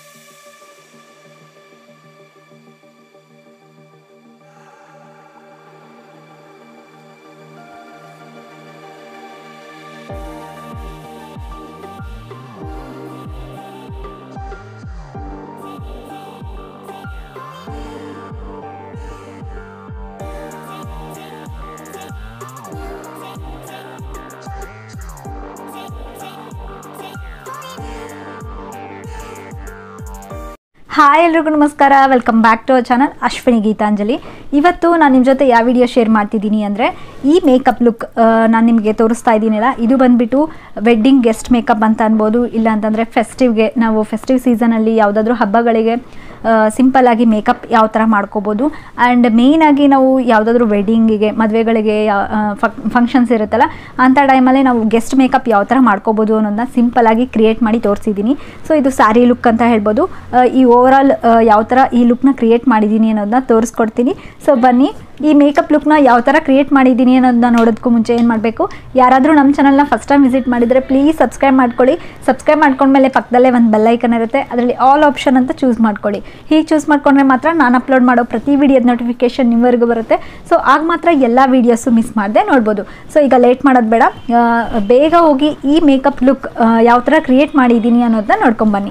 hi ಎಲ್ರಿಗೂ ನಮಸ್ಕಾರ welcome back to our channel Ashwini Geetanjali ಇವತ್ತು ನಾನು ನಿಮ್ಮ ಜೊತೆ ಯಾವ ವಿಡಿಯೋ ಶೇರ್ ಮಾಡ್ತಿದ್ದೀನಿ ಅಂದರೆ ಈ ಮೇಕಪ್ ಲುಕ್ ನಾನು ನಿಮಗೆ ತೋರಿಸ್ತಾ ಇದ್ದೀನಲ್ಲ ಇದು ಬಂದುಬಿಟ್ಟು ವೆಡ್ಡಿಂಗ್ ಗೆಸ್ಟ್ ಮೇಕಪ್ ಅಂತ ಅನ್ಬೋದು ಇಲ್ಲ ಅಂತಂದರೆ ಫೆಸ್ಟಿವ್ಗೆ ನಾವು ಫೆಸ್ಟಿವ್ ಸೀಸನಲ್ಲಿ ಯಾವುದಾದ್ರೂ ಹಬ್ಬಗಳಿಗೆ ಸಿಂಪಲ್ ಆಗಿ ಮೇಕಪ್ ಯಾವ ಥರ ಮಾಡ್ಕೋಬೋದು ಆ್ಯಂಡ್ ಮೇಯ್ನಾಗಿ ನಾವು ಯಾವುದಾದ್ರೂ ವೆಡ್ಡಿಂಗಿಗೆ ಮದುವೆಗಳಿಗೆ ಫಂಕ್ಷನ್ಸ್ ಇರುತ್ತಲ್ಲ ಅಂಥ ಟೈಮಲ್ಲಿ ನಾವು ಗೆಸ್ಟ್ ಮೇಕಪ್ ಯಾವ ಥರ ಮಾಡ್ಕೋಬೋದು ಅನ್ನೋದನ್ನ ಸಿಂಪಲ್ ಆಗಿ ಕ್ರಿಯೇಟ್ ಮಾಡಿ ತೋರಿಸಿದ್ದೀನಿ ಸೊ ಇದು ಸ್ಯಾರಿ ಲುಕ್ ಅಂತ ಹೇಳ್ಬೋದು ಆ, ಈ ಓವರಾಲ್ ಯಾವ ಥರ ಈ ಲುಕ್ನ ಕ್ರಿಯೇಟ್ ಮಾಡಿದ್ದೀನಿ ಅನ್ನೋದನ್ನ ತೋರಿಸ್ಕೊಡ್ತೀನಿ ಸೊ ಬನ್ನಿ ಈ ಮೇಕಪ್ ಲುಕ್ನ ಯಾವ ಥರ ಕ್ರಿಯೇಟ್ ಮಾಡಿದ್ದೀನಿ ಅನ್ನೋದನ್ನ ನೋಡೋದಕ್ಕೂ ಮುಂಚೆ ಏನು ಮಾಡಬೇಕು ಯಾರಾದರೂ ನಮ್ಮ ಚಾನಲ್ನ ಫಸ್ಟ್ ಟೈಮ್ ವಿಸಿಟ್ ಮಾಡಿದರೆ ಪ್ಲೀಸ್ ಸಬ್ಸ್ಕ್ರೈಬ್ ಮಾಡ್ಕೊಳ್ಳಿ ಸಬ್ಸ್ಕ್ರೈಬ್ ಮಾಡ್ಕೊಂಡ್ಮೇಲೆ ಪಕ್ಕದಲ್ಲೇ ಒಂದು ಬೆಲ್ಲೈಕನ್ ಇರುತ್ತೆ ಅದರಲ್ಲಿ ಆಲ್ ಆಪ್ಷನ್ ಅಂತ ಚೂಸ್ ಮಾಡ್ಕೊಳ್ಳಿ ಹೀಗೆ ಚೂಸ್ ಮಾಡ್ಕೊಂಡ್ರೆ ಮಾತ್ರ ನಾನು ಅಪ್ಲೋಡ್ ಮಾಡೋ ಪ್ರತಿ ವಿಡಿಯೋದ ನೋಟಿಫಿಕೇಶನ್ ನಿಮ್ಮವರೆಗೂ ಬರುತ್ತೆ ಸೊ ಆಗ ಮಾತ್ರ ಎಲ್ಲ ವೀಡಿಯೋಸು ಮಿಸ್ ಮಾಡದೆ ನೋಡ್ಬೋದು ಸೊ ಈಗ ಲೇಟ್ ಮಾಡೋದು ಬೇಡ ಆ, ಬೇಗ ಹೋಗಿ ಈ ಮೇಕಪ್ ಲುಕ್ ಯಾವ ಥರ ಕ್ರಿಯೇಟ್ ಮಾಡಿದ್ದೀನಿ ಅನ್ನೋದನ್ನ ನೋಡ್ಕೊಂಬನ್ನಿ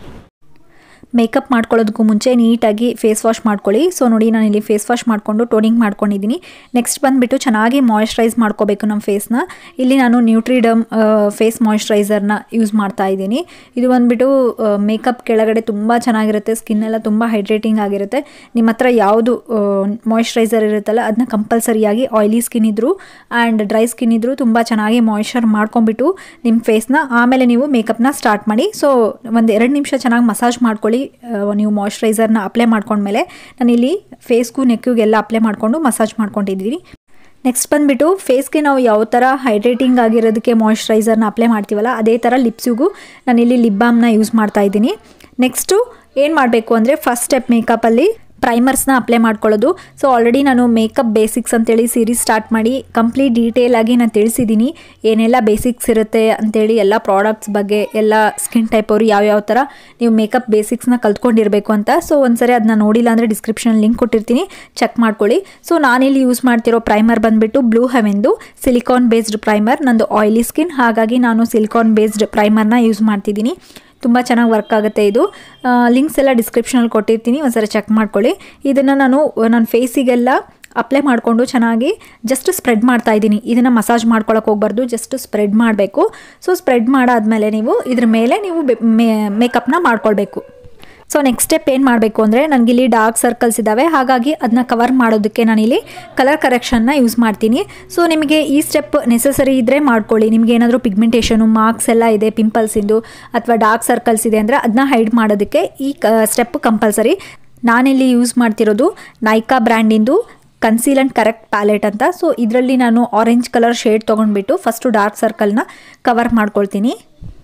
ಮೇಕಪ್ ಮಾಡ್ಕೊಳ್ಳೋದಕ್ಕೂ ಮುಂಚೆ ನೀಟಾಗಿ ಫೇಸ್ ವಾಶ್ ಮಾಡ್ಕೊಳ್ಳಿ ಸೊ ನೋಡಿ ನಾನು ಇಲ್ಲಿ ಫೇಸ್ ವಾಶ್ ಮಾಡಿಕೊಂಡು ಟೋನಿಂಗ್ ಮಾಡ್ಕೊಂಡಿದ್ದೀನಿ ನೆಕ್ಸ್ಟ್ ಬಂದುಬಿಟ್ಟು ಚೆನ್ನಾಗಿ ಮಾಯಶ್ಚರೈಸ್ ಮಾಡ್ಕೋಬೇಕು ನಮ್ಮ ಫೇಸ್ನ ಇಲ್ಲಿ ನಾನು ನ್ಯೂಟ್ರಿಡಮ್ ಫೇಸ್ ಮಾಯಶ್ಚರೈಸರ್ನ ಯೂಸ್ ಮಾಡ್ತಾ ಇದ್ದೀನಿ ಇದು ಬಂದುಬಿಟ್ಟು ಮೇಕಪ್ ಕೆಳಗಡೆ ತುಂಬ ಚೆನ್ನಾಗಿರುತ್ತೆ ಸ್ಕಿನ್ ಎಲ್ಲ ತುಂಬ ಹೈಡ್ರೇಟಿಂಗ್ ಆಗಿರುತ್ತೆ ನಿಮ್ಮ ಹತ್ರ ಯಾವುದು ಮಾಯಶ್ಚರೈಸರ್ ಇರುತ್ತಲ್ಲ ಅದನ್ನ ಕಂಪಲ್ಸರಿಯಾಗಿ ಆಯ್ಲಿ ಸ್ಕಿನ್ ಇದ್ದರೂ ಆ್ಯಂಡ್ ಡ್ರೈ ಸ್ಕಿನ್ ಇದ್ದರೂ ತುಂಬ ಚೆನ್ನಾಗಿ ಮಾಯ್ಶ್ಚರ್ ಮಾಡ್ಕೊಂಬಿಟ್ಟು ನಿಮ್ಮ ಫೇಸ್ನ ಆಮೇಲೆ ನೀವು ಮೇಕಪ್ನ ಸ್ಟಾರ್ಟ್ ಮಾಡಿ ಸೊ ಒಂದು ಎರಡು ನಿಮಿಷ ಚೆನ್ನಾಗಿ ಮಸಾಜ್ ಮಾಡ್ಕೊಳ್ಳಿ ಆ, ನೀವು ಮಾಯ್ಶ್ಚರೈಸರ್ನ ಅಪ್ಲೈ ಮಾಡ್ಕೊಂಡ್ಮೇಲೆ ನಾನಿಲ್ಲಿ ಫೇಸ್ಗೂ ನೆಕ್ಕಿಗೆಲ್ಲ ಅಪ್ಲೈ ಮಾಡಿಕೊಂಡು ಮಸಾಜ್ ಮಾಡ್ಕೊಂಡಿದ್ದೀನಿ ನೆಕ್ಸ್ಟ್ ಬಂದುಬಿಟ್ಟು ಫೇಸ್ಗೆ ನಾವು ಯಾವ ಥರ ಹೈಡ್ರೇಟಿಂಗ್ ಆಗಿರೋದಕ್ಕೆ ಮಾಯ್ಶ್ಚರೈಸರ್ನ ಅಪ್ಲೈ ಮಾಡ್ತೀವಲ್ಲ ಅದೇ ಥರ ಲಿಪ್ಸಿಗೂ ನಾನಿಲ್ಲಿ ಲಿಪ್ ಬಾಮ್ನ ಯೂಸ್ ಮಾಡ್ತಾ ಇದ್ದೀನಿ ನೆಕ್ಸ್ಟು ಏನು ಮಾಡಬೇಕು ಅಂದರೆ ಫಸ್ಟ್ ಸ್ಟೆಪ್ ಮೇಕಪಲ್ಲಿ ಪ್ರೈಮರ್ಸ್ನ ಅಪ್ಲೈ ಮಾಡ್ಕೊಳ್ಳೋದು ಸೊ ಆಲ್ರೆಡಿ ನಾನು ಮೇಕಪ್ ಬೇಸಿಕ್ಸ್ ಅಂತೇಳಿ ಸೀರೀಸ್ ಸ್ಟಾರ್ಟ್ ಮಾಡಿ ಕಂಪ್ಲೀಟ್ ಡೀಟೇಲ್ ಆಗಿ ನಾನು ತಿಳಿಸಿದ್ದೀನಿ ಏನೆಲ್ಲ ಬೇಸಿಕ್ಸ್ ಇರುತ್ತೆ ಅಂತೇಳಿ ಎಲ್ಲ ಪ್ರಾಡಕ್ಟ್ಸ್ ಬಗ್ಗೆ ಎಲ್ಲ ಸ್ಕಿನ್ ಟೈಪ್ ಅವರು ಯಾವ್ಯಾವ ಥರ ನೀವು ಮೇಕಪ್ ಬೇಸಿಕ್ಸ್ನ ಕಲ್ತ್ಕೊಂಡಿರಬೇಕು ಅಂತ ಸೊ ಒಂದ್ಸರಿ ಅದನ್ನ ನೋಡಿಲ್ಲ ಅಂದರೆ ಡಿಸ್ಕ್ರಿಪ್ಷನ್ ಲಿಂಕ್ ಕೊಟ್ಟಿರ್ತೀನಿ ಚೆಕ್ ಮಾಡ್ಕೊಳ್ಳಿ ಸೊ ನಾನಿಲ್ಲಿ ಯೂಸ್ ಮಾಡ್ತಿರೋ ಪ್ರೈಮರ್ ಬಂದುಬಿಟ್ಟು ಬ್ಲೂ ಹೆವೆನ್ದು ಸಿಲಿಕಾನ್ ಬೇಸ್ಡ್ ಪ್ರೈಮರ್ ನಂದು ಆಯಿಲಿ ಸ್ಕಿನ್ ಹಾಗಾಗಿ ನಾನು ಸಿಲಿಕಾನ್ ಬೇಸ್ಡ್ ಪ್ರೈಮರ್ನ ಯೂಸ್ ಮಾಡ್ತಿದ್ದೀನಿ ತುಂಬ ಚೆನ್ನಾಗಿ ವರ್ಕ್ ಆಗುತ್ತೆ ಇದು ಲಿಂಕ್ಸ್ ಎಲ್ಲ ಡಿಸ್ಕ್ರಿಪ್ಷನಲ್ಲಿ ಕೊಟ್ಟಿರ್ತೀನಿ ಒಂದ್ಸರಿ ಚೆಕ್ ಮಾಡ್ಕೊಳ್ಳಿ ಇದನ್ನು ನಾನು ನನ್ನ ಫೇಸಿಗೆಲ್ಲ ಅಪ್ಲೈ ಮಾಡಿಕೊಂಡು ಚೆನ್ನಾಗಿ ಜಸ್ಟ್ ಸ್ಪ್ರೆಡ್ ಮಾಡ್ತಾ ಇದ್ದೀನಿ ಇದನ್ನು ಮಸಾಜ್ ಮಾಡ್ಕೊಳಕ್ಕೆ ಹೋಗ್ಬಾರ್ದು ಜಸ್ಟ್ ಸ್ಪ್ರೆಡ್ ಮಾಡಬೇಕು ಸೊ ಸ್ಪ್ರೆಡ್ ಮಾಡಾದ್ಮೇಲೆ ನೀವು ಇದ್ರ ಮೇಲೆ ನೀವು ಮೇಕಪ್ನ ಮಾಡ್ಕೊಳ್ಬೇಕು ಸೊ ನೆಕ್ಸ್ಟ್ ಸ್ಟೆಪ್ ಏನು ಮಾಡಬೇಕು ಅಂದರೆ ನನಗಿಲ್ಲಿ ಡಾರ್ಕ್ ಸರ್ಕಲ್ಸ್ ಇದ್ದಾವೆ ಹಾಗಾಗಿ ಅದನ್ನ ಕವರ್ ಮಾಡೋದಕ್ಕೆ ನಾನಿಲ್ಲಿ ಕಲರ್ ಕರೆಕ್ಷನ್ನ ಯೂಸ್ ಮಾಡ್ತೀನಿ ಸೊ ನಿಮಗೆ ಈ ಸ್ಟೆಪ್ ನೆಸಸರಿ ಇದ್ದರೆ ಮಾಡ್ಕೊಳ್ಳಿ ನಿಮಗೆ ಏನಾದರೂ ಪಿಗ್ಮೆಂಟೇಷನು ಮಾರ್ಕ್ಸ್ ಎಲ್ಲ ಇದೆ ಪಿಂಪಲ್ಸಿಂದು ಅಥವಾ ಡಾರ್ಕ್ ಸರ್ಕಲ್ಸ್ ಇದೆ ಅಂದರೆ ಅದನ್ನ ಹೈಡ್ ಮಾಡೋದಕ್ಕೆ ಈ ಸ್ಟೆಪ್ ಕಂಪಲ್ಸರಿ ನಾನಿಲ್ಲಿ ಯೂಸ್ ಮಾಡ್ತಿರೋದು ನೈಕಾ ಬ್ರ್ಯಾಂಡಿಂದು ಕನ್ಸೀಲ್ ಆ್ಯಂಡ್ ಕರೆಕ್ಟ್ ಪ್ಯಾಲೆಟ್ ಅಂತ ಸೊ ಇದರಲ್ಲಿ ನಾನು ಆರೆಂಜ್ ಕಲರ್ ಶೇಡ್ ತೊಗೊಂಡ್ಬಿಟ್ಟು ಫಸ್ಟು ಡಾರ್ಕ್ ಸರ್ಕಲ್ನ ಕವರ್ ಮಾಡ್ಕೊಳ್ತೀನಿ